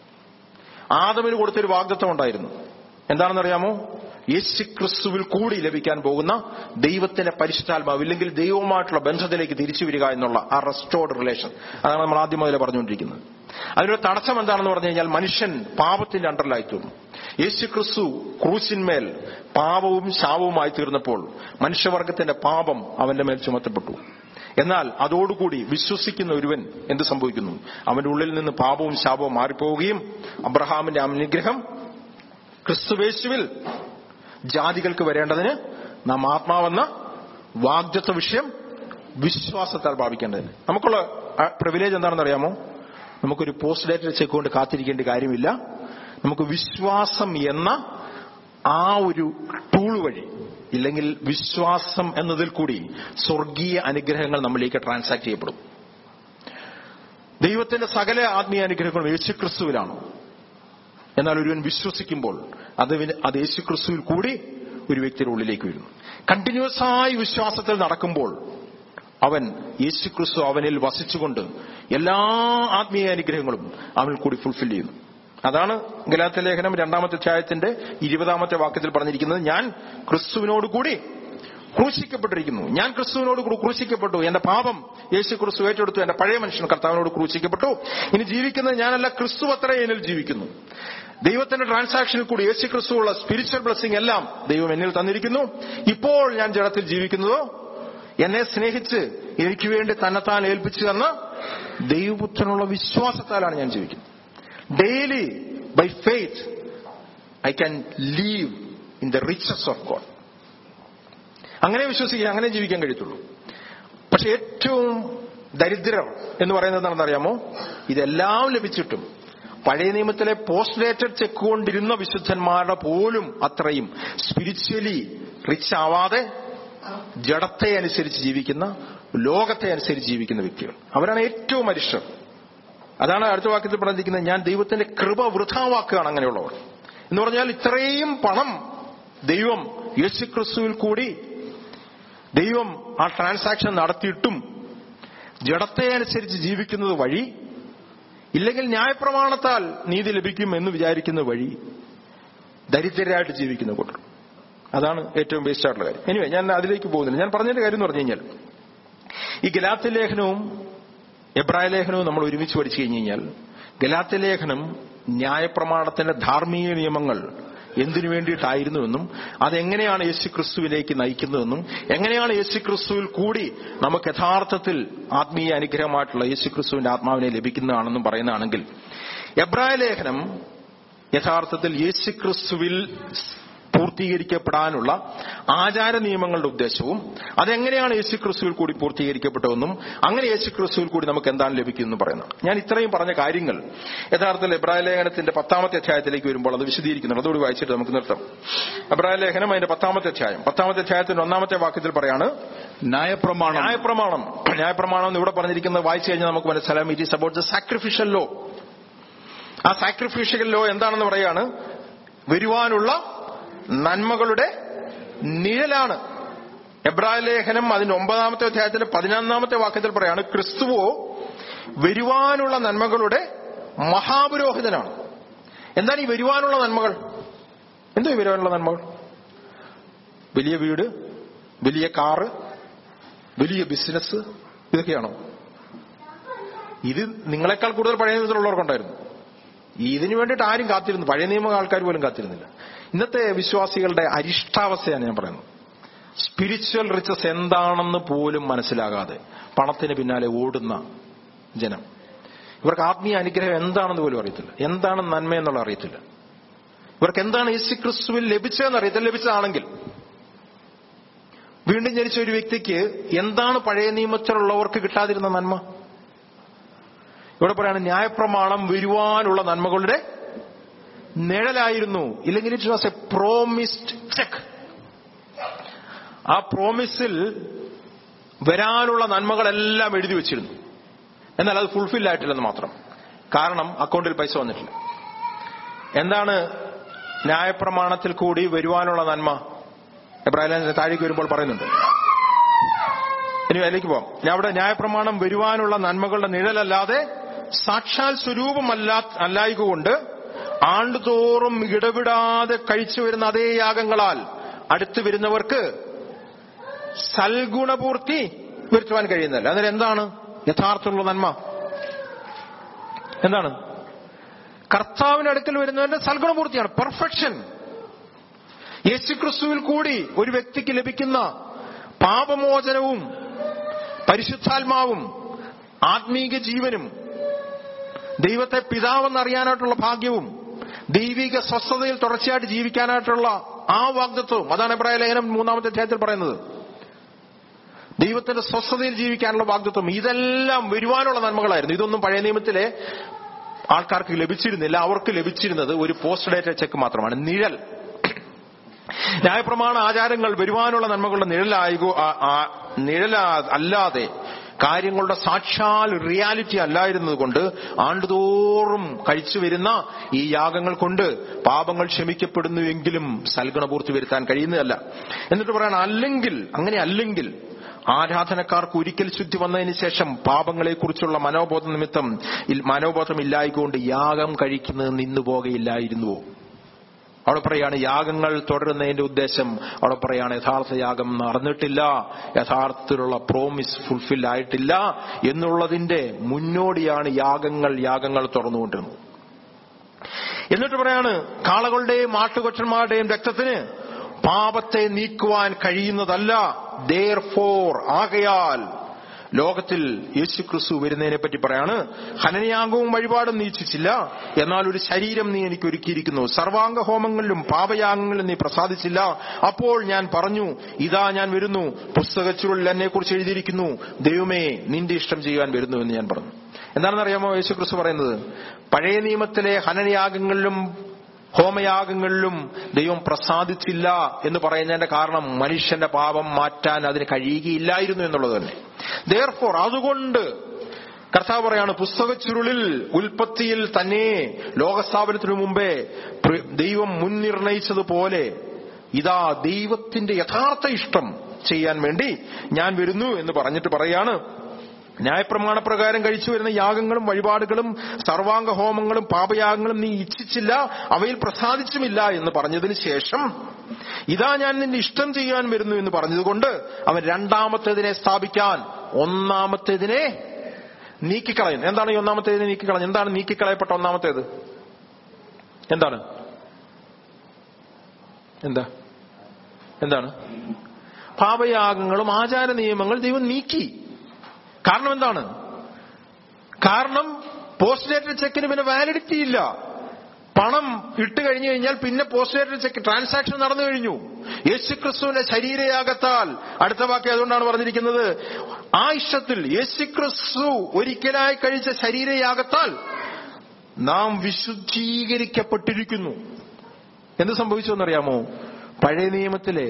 ആദമിന് കൊടുത്തൊരു വാഗ്ദത്തം ഉണ്ടായിരുന്നു എന്താണെന്നറിയാമോ യേശു ക്രിസ്തുവിൽ കൂടി ലഭിക്കാൻ പോകുന്ന ദൈവത്തിന്റെ പരിശുദ്ധാത്മാവ് ഇല്ലെങ്കിൽ ദൈവവുമായിട്ടുള്ള ബന്ധത്തിലേക്ക് തിരിച്ചു വരിക എന്നുള്ള ആ റെസ്റ്റോർഡ് റിലേഷൻ അതാണ് നമ്മൾ ആദ്യം മുതലേ പറഞ്ഞുകൊണ്ടിരിക്കുന്നത് അതിനൊരു തടസ്സം എന്താണെന്ന് പറഞ്ഞു കഴിഞ്ഞാൽ മനുഷ്യൻ പാപത്തിന്റെ അണ്ടറിലായി തീർന്നു യേശു ക്രിസ്തു ക്രൂശിന്മേൽ പാപവും ശാപവുമായി തീർന്നപ്പോൾ മനുഷ്യവർഗത്തിന്റെ പാപം അവന്റെ മേൽ ചുമത്തപ്പെട്ടു എന്നാൽ അതോടുകൂടി വിശ്വസിക്കുന്ന ഒരുവൻ എന്ത് സംഭവിക്കുന്നു അവന്റെ ഉള്ളിൽ നിന്ന് പാപവും ശാപവും മാറിപ്പോവുകയും അബ്രഹാമിന്റെ അനുഗ്രഹം ക്രിസ്തുവേശുവിൽ ജാതികൾക്ക് വരേണ്ടതിന് നാം ആത്മാവെന്ന വാഗ്ദത്ത വിഷയം വിശ്വാസത്താൽ ഭാവിക്കേണ്ടതിന് നമുക്കുള്ള പ്രിവിലേജ് എന്താണെന്ന് അറിയാമോ നമുക്കൊരു പോസ്റ്റ് ഡേറ്റഡ് ചെക്ക് കൊണ്ട് കാത്തിരിക്കേണ്ട കാര്യമില്ല നമുക്ക് വിശ്വാസം എന്ന ആ ഒരു ടൂൾ വഴി ഇല്ലെങ്കിൽ വിശ്വാസം എന്നതിൽ കൂടി സ്വർഗീയ അനുഗ്രഹങ്ങൾ നമ്മളിലേക്ക് ട്രാൻസാക്ട് ചെയ്യപ്പെടും ദൈവത്തിന്റെ സകല ആത്മീയ അനുഗ്രഹങ്ങളും യേശുക്രിസ്തുവിലാണ് എന്നാൽ ഒരുവൻ വിശ്വസിക്കുമ്പോൾ അത് ഇവന് അത് യേശുക്രിസ്തുവിൽ കൂടി ഒരു വ്യക്തിയുടെ ഉള്ളിലേക്ക് വരുന്നു കണ്ടിന്യൂസ് ആയി വിശ്വാസത്തിൽ നടക്കുമ്പോൾ അവൻ യേശുക്രിസ്തു അവനിൽ വസിച്ചുകൊണ്ട് എല്ലാ ആത്മീയ അനുഗ്രഹങ്ങളും അവനിൽ കൂടി ഫുൾഫിൽ ചെയ്യുന്നു അതാണ് ഗലാത്ത ലേഖനം രണ്ടാമത്തെ അധ്യായത്തിന്റെ ഇരുപതാമത്തെ വാക്യത്തിൽ പറഞ്ഞിരിക്കുന്നത് ഞാൻ ക്രിസ്തുവിനോട് കൂടി ക്രൂശിക്കപ്പെട്ടിരിക്കുന്നു ഞാൻ ക്രിസ്തുവിനോട് കൂടി ക്രൂശിക്കപ്പെട്ടു എന്റെ പാപം യേശു ക്രിസ്തു ഏറ്റെടുത്തു എന്റെ പഴയ മനുഷ്യൻ കർത്താവിനോട് ക്രൂശിക്കപ്പെട്ടു ഇനി ജീവിക്കുന്നത് ഞാനല്ല ക്രിസ്തു അത്രേ എന്നിൽ ജീവിക്കുന്നു ദൈവത്തിന്റെ ട്രാൻസാക്ഷനിൽ കൂടി യേശു ക്രിസ്തുവുള്ള സ്പിരിച്വൽ ബ്ലെസ്സിംഗ് എല്ലാം ദൈവം എന്നിൽ തന്നിരിക്കുന്നു ഇപ്പോൾ ഞാൻ ജഡത്തിൽ ജീവിക്കുന്നതോ എന്നെ സ്നേഹിച്ച് എനിക്ക് വേണ്ടി തന്നെത്താൻ ഏൽപ്പിച്ചു തന്ന ദൈവപുത്രനുള്ള വിശ്വാസത്താലാണ് ഞാൻ ജീവിക്കുന്നത് daily by faith I can live in the riches of God അങ്ങനെ വിശ്വസിക്കുക അങ്ങനെ ജീവിക്കാൻ കഴിയത്തുള്ളൂ പക്ഷെ ഏറ്റവും ദരിദ്രർ എന്ന് പറയുന്നത് എന്താണെന്ന് അറിയാമോ ഇതെല്ലാം ലഭിച്ചിട്ടും പഴയ നിയമത്തിലെ പോസ്റ്റ്ഡേറ്റഡ് ചെക്ക് കൊണ്ടിരുന്ന വിശുദ്ധന്മാരുടെ പോലും അത്രയും സ്പിരിച്വലി റിച്ച് ആവാതെ ജഡത്തെ അനുസരിച്ച് ജീവിക്കുന്ന ലോകത്തെ അനുസരിച്ച് ജീവിക്കുന്ന വ്യക്തികൾ അവരാണ് ഏറ്റവും അരിഷ്ടർ അതാണ് അടുത്ത വാക്യത്തിൽ പറഞ്ഞിരിക്കുന്നത് ഞാൻ ദൈവത്തിന്റെ കൃപ വൃഥാവാക്കുകയാണ് അങ്ങനെയുള്ളവർ എന്ന് പറഞ്ഞാൽ ഇത്രയും പണം ദൈവം യേശുക്രിസ്തുവിൽ കൂടി ദൈവം ആ ട്രാൻസാക്ഷൻ നടത്തിയിട്ടും ജഡത്തെ അനുസരിച്ച് ജീവിക്കുന്നത് വഴി ഇല്ലെങ്കിൽ ന്യായപ്രമാണത്താൽ നീതി ലഭിക്കും എന്ന് വിചാരിക്കുന്ന വഴി ദരിദ്രരായിട്ട് ജീവിക്കുന്ന കൂട്ടർ അതാണ് ഏറ്റവും ബേസ്റ്റ് ആയിട്ടുള്ള കാര്യം എനിവേ ഞാൻ അതിലേക്ക് പോകുന്നില്ല ഞാൻ പറഞ്ഞതിന്റെ കാര്യം എന്ന് പറഞ്ഞു കഴിഞ്ഞാൽ ഈ ഗലാത്തി ലേഖനവും എബ്രായ ലേഖനവും നമ്മൾ ഒരുമിച്ച് പഠിച്ചു കഴിഞ്ഞു കഴിഞ്ഞാൽ ഗലാത്തി ലേഖനം ന്യായപ്രമാണത്തിന്റെ ധാർമ്മിക നിയമങ്ങൾ എന്തിനു വേണ്ടിയിട്ടായിരുന്നുവെന്നും അതെങ്ങനെയാണ് യേശു ക്രിസ്തുവിലേക്ക് നയിക്കുന്നതെന്നും എങ്ങനെയാണ് യേശു ക്രിസ്തുവിൽ കൂടി നമുക്ക് യഥാർത്ഥത്തിൽ ആത്മീയ അനുഗ്രഹമായിട്ടുള്ള യേശു ക്രിസ്തുവിന്റെ ആത്മാവിനെ ലഭിക്കുന്നതാണെന്നും പറയുന്നതാണെങ്കിൽ എബ്രായ ലേഖനം യഥാർത്ഥത്തിൽ യേശു ക്രിസ്തുവിൽ പൂർത്തീകരിക്കപ്പെടാനുള്ള ആചാര നിയമങ്ങളുടെ ഉദ്ദേശവും അതെങ്ങനെയാണ് യേശു ക്രിസ്തുവിൽ കൂടി പൂർത്തീകരിക്കപ്പെട്ടതെന്നും അങ്ങനെ യേശു ക്രിസ്തുവിൽ കൂടി നമുക്ക് എന്താണ് ലഭിക്കുന്നതെന്ന് പറയുന്നത് ഞാൻ ഇത്രയും പറഞ്ഞ കാര്യങ്ങൾ യഥാർത്ഥത്തിൽ എബ്രായ ലേഖനത്തിന്റെ പത്താമത്തെ അധ്യായത്തിലേക്ക് വരുമ്പോൾ അത് വിശദീകരിക്കുന്നുണ്ട് അതുകൂടി വായിച്ചിട്ട് നമുക്ക് നിർത്താം എബ്രായ ലേഖനം അതിന്റെ പത്താമത്തെ അധ്യായം പത്താമത്തെ അധ്യായത്തിന്റെ ഒന്നാമത്തെ വാക്യത്തിൽ പറയാണ് ന്യായപ്രമാണം ന്യായപ്രമാണം ന്യായപ്രമാണം എന്ന് ഇവിടെ പറഞ്ഞിരിക്കുന്നത് വായിച്ചു കഴിഞ്ഞാൽ നമുക്ക് മനസ്സിലാവും it is about the sacrificial law ആ സാക്രിഫിഷ്യൽ ലോ എന്താണെന്ന് പറയാണ് വരുവാനുള്ള നന്മകളുടെ നിഴലാണ് എബ്രായ ലേഖനം അതിന്റെ ഒമ്പതാമത്തെ അധ്യായത്തിന്റെ പതിനൊന്നാമത്തെ വാക്യത്തിൽ പറയാണ് ക്രിസ്തുവോ വരുവാനുള്ള നന്മകളുടെ മഹാപുരോഹിതനാണ് എന്താണ് ഈ വരുവാനുള്ള നന്മകൾ എന്തോ ഈ വരുവാനുള്ള നന്മകൾ വലിയ വീട് വലിയ കാറ് വലിയ ബിസിനസ് ഇതൊക്കെയാണോ ഇത് നിങ്ങളെക്കാൾ കൂടുതൽ പഴയ നിയമത്തിലുള്ളവർക്കുണ്ടായിരുന്നു ഇതിനു വേണ്ടിയിട്ട് ആരും കാത്തിരുന്നു പഴയ നിയമ ആൾക്കാർ പോലും കാത്തിരുന്നില്ല ഇന്നത്തെ വിശ്വാസികളുടെ അരിഷ്ടാവസ്ഥയാണ് ഞാൻ പറയുന്നത് സ്പിരിച്വൽ റിച്ചസ് എന്താണെന്ന് പോലും മനസ്സിലാകാതെ പണത്തിന് പിന്നാലെ ഓടുന്ന ജനം ഇവർക്ക് ആത്മീയ അനുഗ്രഹം എന്താണെന്ന് പോലും അറിയത്തില്ല എന്താണ് നന്മ എന്നുള്ള അറിയത്തില്ല ഇവർക്ക് എന്താണ് യേശു ക്രിസ്തുവിൽ ലഭിച്ചതെന്ന് അറിയത്തില്ല ലഭിച്ചതാണെങ്കിൽ വീണ്ടും ജനിച്ച ഒരു വ്യക്തിക്ക് എന്താണ് പഴയ നിയമത്തിലുള്ളവർക്ക് കിട്ടാതിരുന്ന നന്മ ഇവിടെ പറയാണ് ന്യായപ്രമാണം വരുവാനുള്ള നന്മകളുടെ നിഴലായിരുന്നു ഇല്ലെങ്കിൽ it was a promised cheque ആ പ്രോമിസിൽ വരാനുള്ള നന്മകളെല്ലാം എഴുതി വെച്ചിരുന്നു എന്നാൽ അത് ഫുൾഫിൽ ആയിട്ടില്ലെന്ന് മാത്രം കാരണം അക്കൗണ്ടിൽ പൈസ വന്നിട്ടില്ല എന്താണ് ന്യായപ്രമാണത്തിൽ കൂടി വരുവാനുള്ള നന്മ എബ്രാഹിം താഴേക്ക് വരുമ്പോൾ പറയുന്നുണ്ട് ഇനി അതിലേക്ക് പോവാം ഞാൻ അവിടെ ന്യായപ്രമാണം വരുവാനുള്ള നന്മകളുടെ നിഴലല്ലാതെ സാക്ഷാൽ സ്വരൂപമല്ല അല്ലായകൊണ്ട് ആണ്ടുതോറും ഇടവിടാതെ കഴിച്ചു വരുന്ന അതേ യാഗങ്ങളാൽ അടുത്തു വരുന്നവർക്ക് സൽഗുണപൂർത്തി വരുത്തുവാൻ കഴിയുന്നില്ല അതിൽ എന്താണ് യഥാർത്ഥമുള്ള നന്മ എന്താണ് കർത്താവിന് അടുക്കൽ വരുന്നവന്റെ സൽഗുണപൂർത്തിയാണ് പെർഫെക്ഷൻ യേശുക്രിസ്തുവിൽ കൂടി ഒരു വ്യക്തിക്ക് ലഭിക്കുന്ന പാപമോചനവും പരിശുദ്ധാത്മാവും ആത്മീക ജീവനും ദൈവത്തെ പിതാവെന്നറിയാനായിട്ടുള്ള ഭാഗ്യവും ദൈവിക സ്വസ്ഥതയിൽ തുടർച്ചയായിട്ട് ജീവിക്കാനായിട്ടുള്ള ആ വാഗ്ദത്വവും അതാണ് എബ്രായ ലേഖനം മൂന്നാമത്തെ അധ്യായത്തിൽ പറയുന്നത് ദൈവത്തിന്റെ സ്വസ്ഥതയിൽ ജീവിക്കാനുള്ള വാഗ്ദത്വം ഇതെല്ലാം വരുവാനുള്ള നന്മകളായിരുന്നു ഇതൊന്നും പഴയ നിയമത്തിലെ ആൾക്കാർക്ക് ലഭിച്ചിരുന്നില്ല അവർക്ക് ലഭിച്ചിരുന്നത് ഒരു പോസ്റ്റ് ഡേറ്റഡ് ചെക്ക് മാത്രമാണ് നിഴൽ ന്യായപ്രമാണ ആചാരങ്ങൾ വരുവാനുള്ള നന്മകളുടെ നിഴലായോ നിഴല അല്ലാതെ കാര്യങ്ങളുടെ സാക്ഷാൽ റിയാലിറ്റി അല്ലായിരുന്നത് കൊണ്ട് ആണ്ടുതോറും കഴിച്ചു വരുന്ന ഈ യാഗങ്ങൾ കൊണ്ട് പാപങ്ങൾ ക്ഷമിക്കപ്പെടുന്നുവെങ്കിലും സൽഗുണപൂർത്തി വരുത്താൻ കഴിയുന്നതല്ല എന്നിട്ട് പറയണം അല്ലെങ്കിൽ അങ്ങനെ അല്ലെങ്കിൽ ആരാധനക്കാർക്ക് ഒരിക്കൽ ശുദ്ധി വന്നതിന് ശേഷം പാപങ്ങളെക്കുറിച്ചുള്ള മനോബോധ നിമിത്തം മനോബോധം ഇല്ലായിക്കൊണ്ട് യാഗം കഴിക്കുന്നത് നിന്നുപോകയില്ലായിരുന്നുവോ അവിടെ പറയാണ് യാഗങ്ങൾ തുടരുന്നതിന്റെ ഉദ്ദേശം അവിടെ പറയാണ് യഥാർത്ഥ യാഗം നടന്നിട്ടില്ല യഥാർത്ഥത്തിലുള്ള പ്രോമിസ് ഫുൾഫിൽ ആയിട്ടില്ല എന്നുള്ളതിന്റെ മുന്നോടിയാണ് യാഗങ്ങൾ യാഗങ്ങൾ തുറന്നുകൊണ്ടിരുന്നത് എന്നിട്ട് പറയാണ് കാളകളുടെയും ആട്ടുകൊറ്റന്മാരുടെയും രക്തത്തിന് പാപത്തെ നീക്കുവാൻ കഴിയുന്നതല്ല ദർ ഫോർ ആകയാൽ ലോകത്തിൽ യേശു ക്രിസ്തു വരുന്നതിനെ പറ്റി പറയാണ് ഹനനയാഗവും വഴിപാടും നീ ഇച്ഛിച്ചില്ല എന്നാൽ ഒരു ശരീരം നീ എനിക്ക് ഒരുക്കിയിരിക്കുന്നു സർവാംഗ ഹോമങ്ങളിലും പാപയാഗങ്ങളിലും നീ പ്രസാദിച്ചില്ല അപ്പോൾ ഞാൻ പറഞ്ഞു ഇതാ ഞാൻ വരുന്നു പുസ്തകച്ചുരുളിൽ എന്നെ കുറിച്ച് എഴുതിയിരിക്കുന്നു ദൈവമേ നിന്റെ ഇഷ്ടം ചെയ്യാൻ വരുന്നു എന്ന് ഞാൻ പറഞ്ഞു എന്താണെന്നറിയാമോ യേശു ക്രിസ്തു പറയുന്നത് പഴയ നിയമത്തിലെ ഹനനയാഗങ്ങളിലും ഹോമയാഗങ്ങളിലും ദൈവം പ്രസാദിച്ചില്ല എന്ന് പറയുന്നതിന്റെ കാരണം മനുഷ്യന്റെ പാപം മാറ്റാൻ അതിന് കഴിയുകയില്ലായിരുന്നു എന്നുള്ളത് തന്നെ ദയർഫോർ അതുകൊണ്ട് കർത്താവ് പറയാണ് പുസ്തകച്ചുരുളിൽ ഉൽപ്പത്തിയിൽ തന്നെ ലോകസ്ഥാപനത്തിനു മുമ്പേ പ്ര- ദൈവം മുൻനിർണയിച്ചതുപോലെ ഇതാ ദൈവത്തിന്റെ യഥാർത്ഥ ഇഷ്ടം ചെയ്യാൻ വേണ്ടി ഞാൻ വരുന്നു എന്ന് പറഞ്ഞിട്ട് പറയാണ് ന്യായപ്രമാണപ്രകാരം കഴിച്ചു വരുന്ന യാഗങ്ങളും വഴിപാടുകളും സർവാംഗ ഹോമങ്ങളും പാപയാഗങ്ങളും നീ ഇച്ഛിച്ചില്ല അവയിൽ പ്രസാദിച്ചുമില്ല എന്ന് പറഞ്ഞതിന് ശേഷം ഇതാ ഞാൻ നിന്റെ ഇഷ്ടം ചെയ്യാൻ വരുന്നു എന്ന് പറഞ്ഞതുകൊണ്ട് അവൻ രണ്ടാമത്തേതിനെ സ്ഥാപിക്കാൻ ഒന്നാമത്തേതിനെ നീക്കിക്കളയുന്നു എന്താണ് ഈ ഒന്നാമത്തേതിനെ നീക്കിക്കളഞ്ഞത് എന്താണ് നീക്കിക്കളയപ്പെട്ട ഒന്നാമത്തേത് എന്താണ് എന്താ എന്താണ് പാപയാഗങ്ങളും ആചാര നിയമങ്ങൾ ദൈവം നീക്കി കാരണം എന്താണ് കാരണം പോസ്റ്റ് ഡേറ്റഡ് ചെക്കിന് പിന്നെ വാലിഡിറ്റി ഇല്ല പണം ഇട്ട് കഴിഞ്ഞു കഴിഞ്ഞാൽ പിന്നെ പോസ്റ്റ് ഡേറ്റഡ് ചെക്ക് ട്രാൻസാക്ഷൻ നടന്നു കഴിഞ്ഞു യേശുക്രിസ്തുവിന്റെ ശരീരയാകത്താൽ അടുത്ത വാക്യം അതുകൊണ്ടാണ് പറഞ്ഞിരിക്കുന്നത് ആ ഇഷ്ടത്തിൽ യേശുക്രിസ്തു ഒരിക്കലായി കഴിച്ച ശരീരയാകത്താൽ നാം വിശുദ്ധീകരിക്കപ്പെട്ടിരിക്കുന്നു എന്ത് സംഭവിച്ചു എന്നറിയാമോ പഴയ നിയമത്തിലെ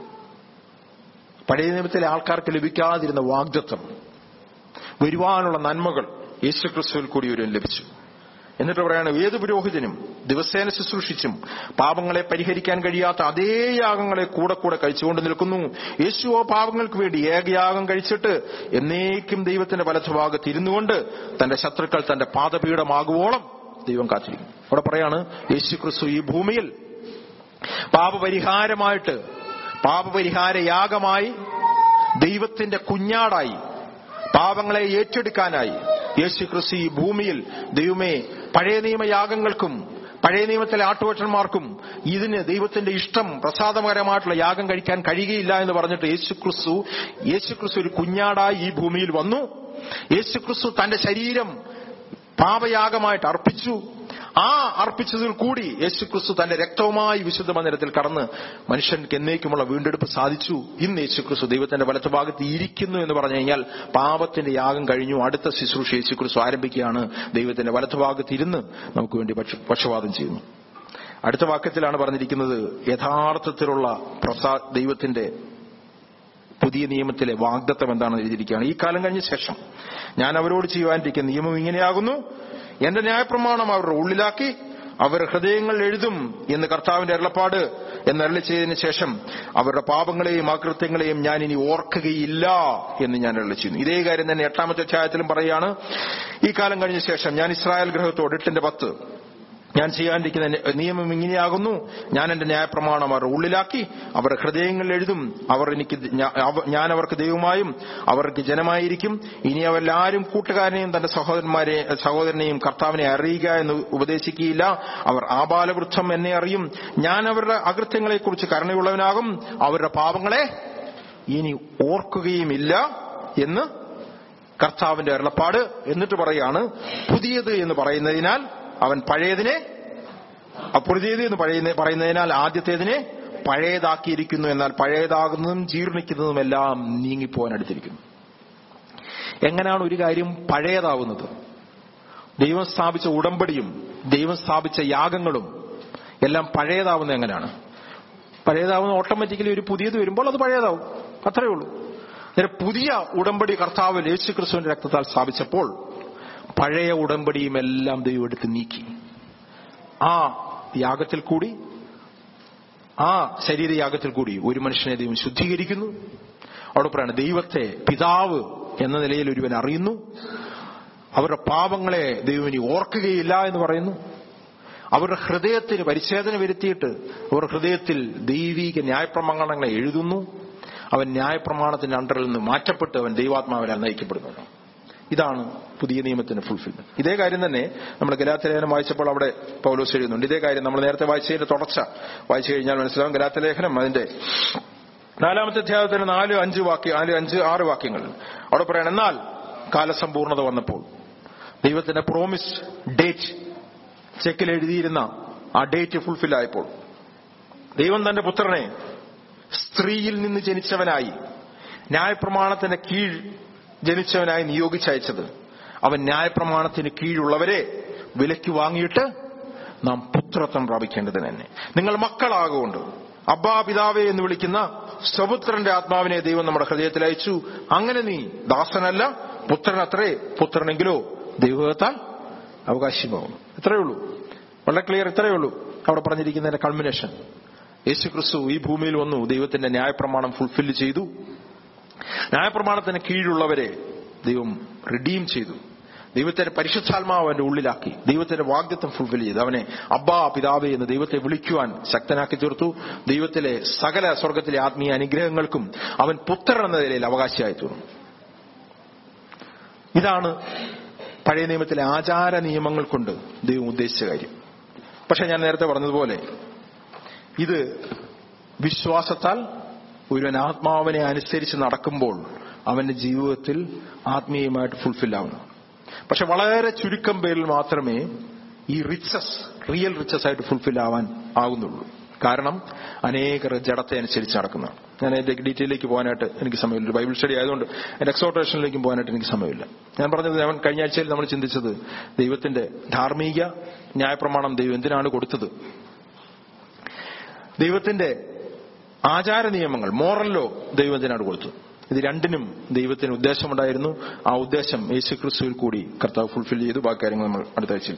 പഴയ നിയമത്തിലെ ആൾക്കാർക്ക് ലഭിക്കാതിരുന്ന വാഗ്ദത്വം വരുവാനുള്ള നന്മകൾ യേശുക്രിസ്തുവിൽ കൂടി ഒരു ലഭിച്ചു എന്നിട്ട് പറയാണ് ഏത് പുരോഹിതനും ദിവസേന ശുശ്രൂഷിച്ചും പാപങ്ങളെ പരിഹരിക്കാൻ കഴിയാത്ത അതേ യാഗങ്ങളെ കൂടെ കൂടെ കഴിച്ചുകൊണ്ട് നിൽക്കുന്നു യേശുവോ പാപങ്ങൾക്ക് വേണ്ടി ഏകയാഗം കഴിച്ചിട്ട് എന്നേക്കും ദൈവത്തിന്റെ വലത്തുഭാഗത്ത് ഇരുന്നുകൊണ്ട് തന്റെ ശത്രുക്കൾ തന്റെ പാദപീഠമാകുവോളം ദൈവം കാത്തിരിക്കും അവിടെ പറയാണ് യേശുക്രിസ്തു ഈ ഭൂമിയിൽ പാപപരിഹാരമായിട്ട് പാപപരിഹാര യാഗമായി ദൈവത്തിന്റെ കുഞ്ഞാടായി പാപങ്ങളെ ഏറ്റെടുക്കാനായി യേശു ക്രിസ്തു ഈ ഭൂമിയിൽ ദൈവമേ പഴയ നിയമയാഗങ്ങൾക്കും പഴയ നിയമത്തിലെ ആട്ടുവട്ടന്മാർക്കും ഇതിന് ദൈവത്തിന്റെ ഇഷ്ടം പ്രസാദകരമായിട്ടുള്ള യാഗം കഴിക്കാൻ കഴിയുകയില്ല എന്ന് പറഞ്ഞിട്ട് യേശു ക്രിസ്തു യേശു ക്രിസ്തു ഒരു കുഞ്ഞാടായി ഈ ഭൂമിയിൽ വന്നു യേശു ക്രിസ്തു തന്റെ ശരീരം പാപയാഗമായിട്ട് അർപ്പിച്ചു ആ അർപ്പിച്ചതിൽ കൂടി യേശു ക്രിസ്തു തന്റെ രക്തവുമായി വിശുദ്ധ മന്ദിരത്തിൽ കടന്ന് മനുഷ്യർക്ക് എന്നേക്കുമുള്ള വീണ്ടെടുപ്പ് സാധിച്ചു ഇന്ന് യേശു ക്രിസ്തു ദൈവത്തിന്റെ വലത്ത് ഭാഗത്ത് ഇരിക്കുന്നു എന്ന് പറഞ്ഞു കഴിഞ്ഞാൽ പാപത്തിന്റെ യാഗം കഴിഞ്ഞു അടുത്ത ശുശ്രൂഷ യേശു ക്രിസ്തു ആരംഭിക്കുകയാണ് ദൈവത്തിന്റെ വലത്ത് ഭാഗത്ത് ഇരുന്ന് നമുക്ക് വേണ്ടി പക്ഷ- പക്ഷപാതം ചെയ്യുന്നു അടുത്ത വാക്യത്തിലാണ് പറഞ്ഞിരിക്കുന്നത് യഥാർത്ഥത്തിലുള്ള പ്രസാ ദൈവത്തിന്റെ പുതിയ നിയമത്തിലെ വാഗ്ദത്തം എന്താണെന്ന് എഴുതിയിരിക്കുകയാണ് ഈ കാലം കഴിഞ്ഞ ശേഷം ഞാൻ അവരോട് ചെയ്യുവാനിരിക്കുന്ന നിയമം ഇങ്ങനെയാകുന്നു എന്റെ ന്യായപ്രമാണം അവരുടെ ഉള്ളിലാക്കി അവർ ഹൃദയങ്ങൾ എഴുതും എന്ന് കർത്താവിന്റെ അരുളപ്പാട് എന്നരളി ചെയ്തതിനു ശേഷം അവരുടെ പാപങ്ങളെയും അകൃത്യങ്ങളെയും ഞാൻ ഇനി ഓർക്കുകയില്ല എന്ന് ഞാൻ അരളി ചെയ്യുന്നു ഇതേ കാര്യം തന്നെ എട്ടാമത്തെ അധ്യായത്തിലും പറയുകയാണ് ഈ കാലം കഴിഞ്ഞ ശേഷം ഞാൻ ഇസ്രായേൽ ഗ്രഹത്തോട് എട്ടിന്റെ പത്ത് ഞാൻ ചെയ്യാനിരിക്കുന്ന നി- നിയമം ഇങ്ങനെയാകുന്നു ഞാൻ എന്റെ ന്യായപ്രമാണം അവർ ഉള്ളിലാക്കി അവർ ഹൃദയങ്ങളിൽ എഴുതും അവർ എനിക്ക് ദ- ഞാ- അവ- ഞാൻ അവർക്ക് ദൈവമായും അവർക്ക് ജനമായിരിക്കും ഇനി അവരെല്ലാവരും കൂട്ടുകാരനെയും തന്റെ സഹോദരന്മാരെ സഹോദരനെയും കർത്താവിനെ അറിയുക എന്ന് ഉപദേശിക്കുകയില്ല അവർ ആബാലവൃദ്ധം എന്നെ അറിയും ഞാൻ അവരുടെ അകൃത്യങ്ങളെക്കുറിച്ച് കരുണയുള്ളവനാകും അവരുടെ പാപങ്ങളെ ഇനി ഓർക്കുകയുമില്ല എന്ന് കർത്താവിന്റെ അരുളപ്പാട് എന്നിട്ട് പറയാണ് പുതിയത് എന്ന് പറയുന്നതിനാൽ അവൻ പഴയതിനെ അ, പുതിയത് എന്ന് പറയുന്ന- പറയുന്നതിനാൽ ആദ്യത്തേതിനെ പഴയതാക്കിയിരിക്കുന്നു എന്നാൽ പഴയതാകുന്നതും ജീർണിക്കുന്നതുമെല്ലാം നീങ്ങിപ്പോവാൻ അടുത്തിരിക്കുന്നു എങ്ങനെയാണ് ഒരു കാര്യം പഴയതാവുന്നത് ദൈവം സ്ഥാപിച്ച ഉടമ്പടിയും ദൈവം സ്ഥാപിച്ച യാഗങ്ങളും എല്ലാം പഴയതാവുന്നത് എങ്ങനെയാണ് പഴയതാവുന്ന ഓട്ടോമാറ്റിക്കലി ഒരു പുതിയത് വരുമ്പോൾ അത് പഴയതാവും അത്രയേ ഉള്ളൂ നേരെ പുതിയ ഉടമ്പടി കർത്താവ് യേശു ക്രിസ്തുവിന്റെ രക്തത്താൽ സ്ഥാപിച്ചപ്പോൾ പഴയ ഉടമ്പടിയും എല്ലാം ദൈവം എടുത്ത് നീക്കി ആ യാഗത്തിൽ കൂടി ആ ശരീരയാഗത്തിൽ കൂടി ഒരു മനുഷ്യനെ ദൈവം ശുദ്ധീകരിക്കുന്നു അവിടെ പറയാണ് ദൈവത്തെ പിതാവ് എന്ന നിലയിൽ ഒരുവൻ അറിയുന്നു അവരുടെ പാപങ്ങളെ ദൈവം ഇനി ഓർക്കുകയില്ല എന്ന് പറയുന്നു അവരുടെ ഹൃദയത്തിന് പരിച്ഛേദന വരുത്തിയിട്ട് അവർ ഹൃദയത്തിൽ ദൈവീക ന്യായപ്രമാണങ്ങളെ എഴുതുന്നു അവൻ ന്യായപ്രമാണത്തിന്റെ അണ്ടറിൽ നിന്ന് മാറ്റപ്പെട്ട് അവൻ ദൈവാത്മാവിനാൽ നയിക്കപ്പെടുന്നു ഇതാണ് പുതിയ നിയമത്തിന്റെ ഫുൾഫിൽമെന്റ് ഇതേ കാര്യം തന്നെ നമ്മൾ ഗലാത്തലേഖനം വായിച്ചപ്പോൾ അവിടെ പൗലോസ് എഴുതുന്നുണ്ട് ഇതേ കാര്യം നമ്മൾ നേരത്തെ വായിച്ചതിന്റെ തുടർച്ച വായിച്ചു കഴിഞ്ഞാൽ മനസ്സിലാവും ഗലാത്തലേഖനം അതിന്റെ നാലാമത്തെ അധ്യായത്തിന് നാല് അഞ്ച് വാക്യ നാല് അഞ്ച് ആറ് വാക്യങ്ങൾ അവിടെ പറയണം എന്നാൽ കാലസമ്പൂർണത വന്നപ്പോൾ ദൈവത്തിന്റെ പ്രോമിസ് ഡേറ്റ് ചെക്കിൽ എഴുതിയിരുന്ന ആ ഡേറ്റ് ഫുൾഫിൽ ആയപ്പോൾ ദൈവം തന്റെ പുത്രനെ സ്ത്രീയിൽ നിന്ന് ജനിച്ചവനായി ന്യായപ്രമാണത്തിന്റെ കീഴ് ജനിച്ചവനായി നിയോഗിച്ചയച്ചത് അവൻ ന്യായപ്രമാണത്തിന് കീഴുള്ളവരെ വിലയ്ക്ക് വാങ്ങിയിട്ട് നാം പുത്രത്വം പ്രാപിക്കേണ്ടതിന് തന്നെ നിങ്ങൾ മക്കളാകൊണ്ട് അബ്ബാ പിതാവേ എന്ന് വിളിക്കുന്ന സ്വപുത്രന്റെ ആത്മാവിനെ ദൈവം നമ്മുടെ ഹൃദയത്തിൽ അയച്ചു അങ്ങനെ നീ ദാസനല്ല പുത്രനത്രേ പുത്രനെങ്കിലോ ദൈവത്താൽ അവകാശമാവും ഇത്രയേ ഉള്ളൂ വളരെ ക്ലിയർ ഇത്രയേ ഉള്ളൂ അവിടെ പറഞ്ഞിരിക്കുന്നതിന്റെ കൾമിനേഷൻ യേശു ക്രിസ്തു ഈ ഭൂമിയിൽ വന്നു ദൈവത്തിന്റെ ന്യായപ്രമാണം ഫുൾഫിൽ ചെയ്തു ന്യായപ്രമാണത്തിന് കീഴുള്ളവരെ ദൈവം റിഡീം ചെയ്തു ദൈവത്തിന്റെ പരിശുദ്ധാത്മാവ് അവന്റെ ഉള്ളിലാക്കി ദൈവത്തിന്റെ വാഗ്ദത്വം ഫുൾഫിൽ ചെയ്തു അവനെ അബ്ബാ പിതാവേ എന്ന് ദൈവത്തെ വിളിക്കുവാൻ ശക്തനാക്കി തീർത്തു ദൈവത്തിലെ സകല സ്വർഗത്തിലെ ആത്മീയ അനുഗ്രഹങ്ങൾക്കും അവൻ പുത്രൻ എന്ന നിലയിൽ അവകാശിയായി തീർന്നു ഇതാണ് പഴയ നിയമത്തിലെ ആചാര നിയമങ്ങൾ കൊണ്ട് ദൈവം ഉദ്ദേശിച്ച കാര്യം പക്ഷെ ഞാൻ നേരത്തെ പറഞ്ഞതുപോലെ ഇത് വിശ്വാസത്താൽ ഒരുവൻ ആത്മാവിനെ അനുസരിച്ച് നടക്കുമ്പോൾ അവന്റെ ജീവിതത്തിൽ ആത്മീയമായിട്ട് ഫുൾഫിൽ ആവുന്നു പക്ഷെ വളരെ ചുരുക്കം പേരിൽ മാത്രമേ ഈ റിച്ചസ് റിയൽ റിച്ചസ് ആയിട്ട് ഫുൾഫിൽ ആവാൻ ആകുന്നുള്ളൂ കാരണം അനേകർ ജഡത്തെ അനുസരിച്ച് നടക്കുന്നതാണ് ഞാൻ അതിന്റെ ഡീറ്റെയിലേക്ക് പോകാനായിട്ട് എനിക്ക് സമയമില്ല ബൈബിൾ സ്റ്റഡി ആയതുകൊണ്ട് എന്റെ എക്സോട്ടേഷനിലേക്കും പോകാനായിട്ട് എനിക്ക് സമയമില്ല ഞാൻ പറഞ്ഞത് ഞാൻ കഴിഞ്ഞ ആഴ്ചയിൽ നമ്മൾ ചിന്തിച്ചത് ദൈവത്തിന്റെ ധാർമ്മിക ന്യായപ്രമാണം ദൈവം എന്തിനാണ് കൊടുത്തത് ദൈവത്തിന്റെ ആചാര നിയമങ്ങൾ മോറൽ ലോ ദൈവം എന്തിനാണ് കൊടുത്തത് ഇത് രണ്ടിനും ദൈവത്തിന് ഉദ്ദേശമുണ്ടായിരുന്നു ആ ഉദ്ദേശം യേശു ക്രിസ്തുവിൽ കൂടി കർത്താവ് ഫുൾഫിൽ ചെയ്തു ബാക്കി കാര്യങ്ങൾ നമ്മൾ അടുത്ത ആഴ്ചയിൽ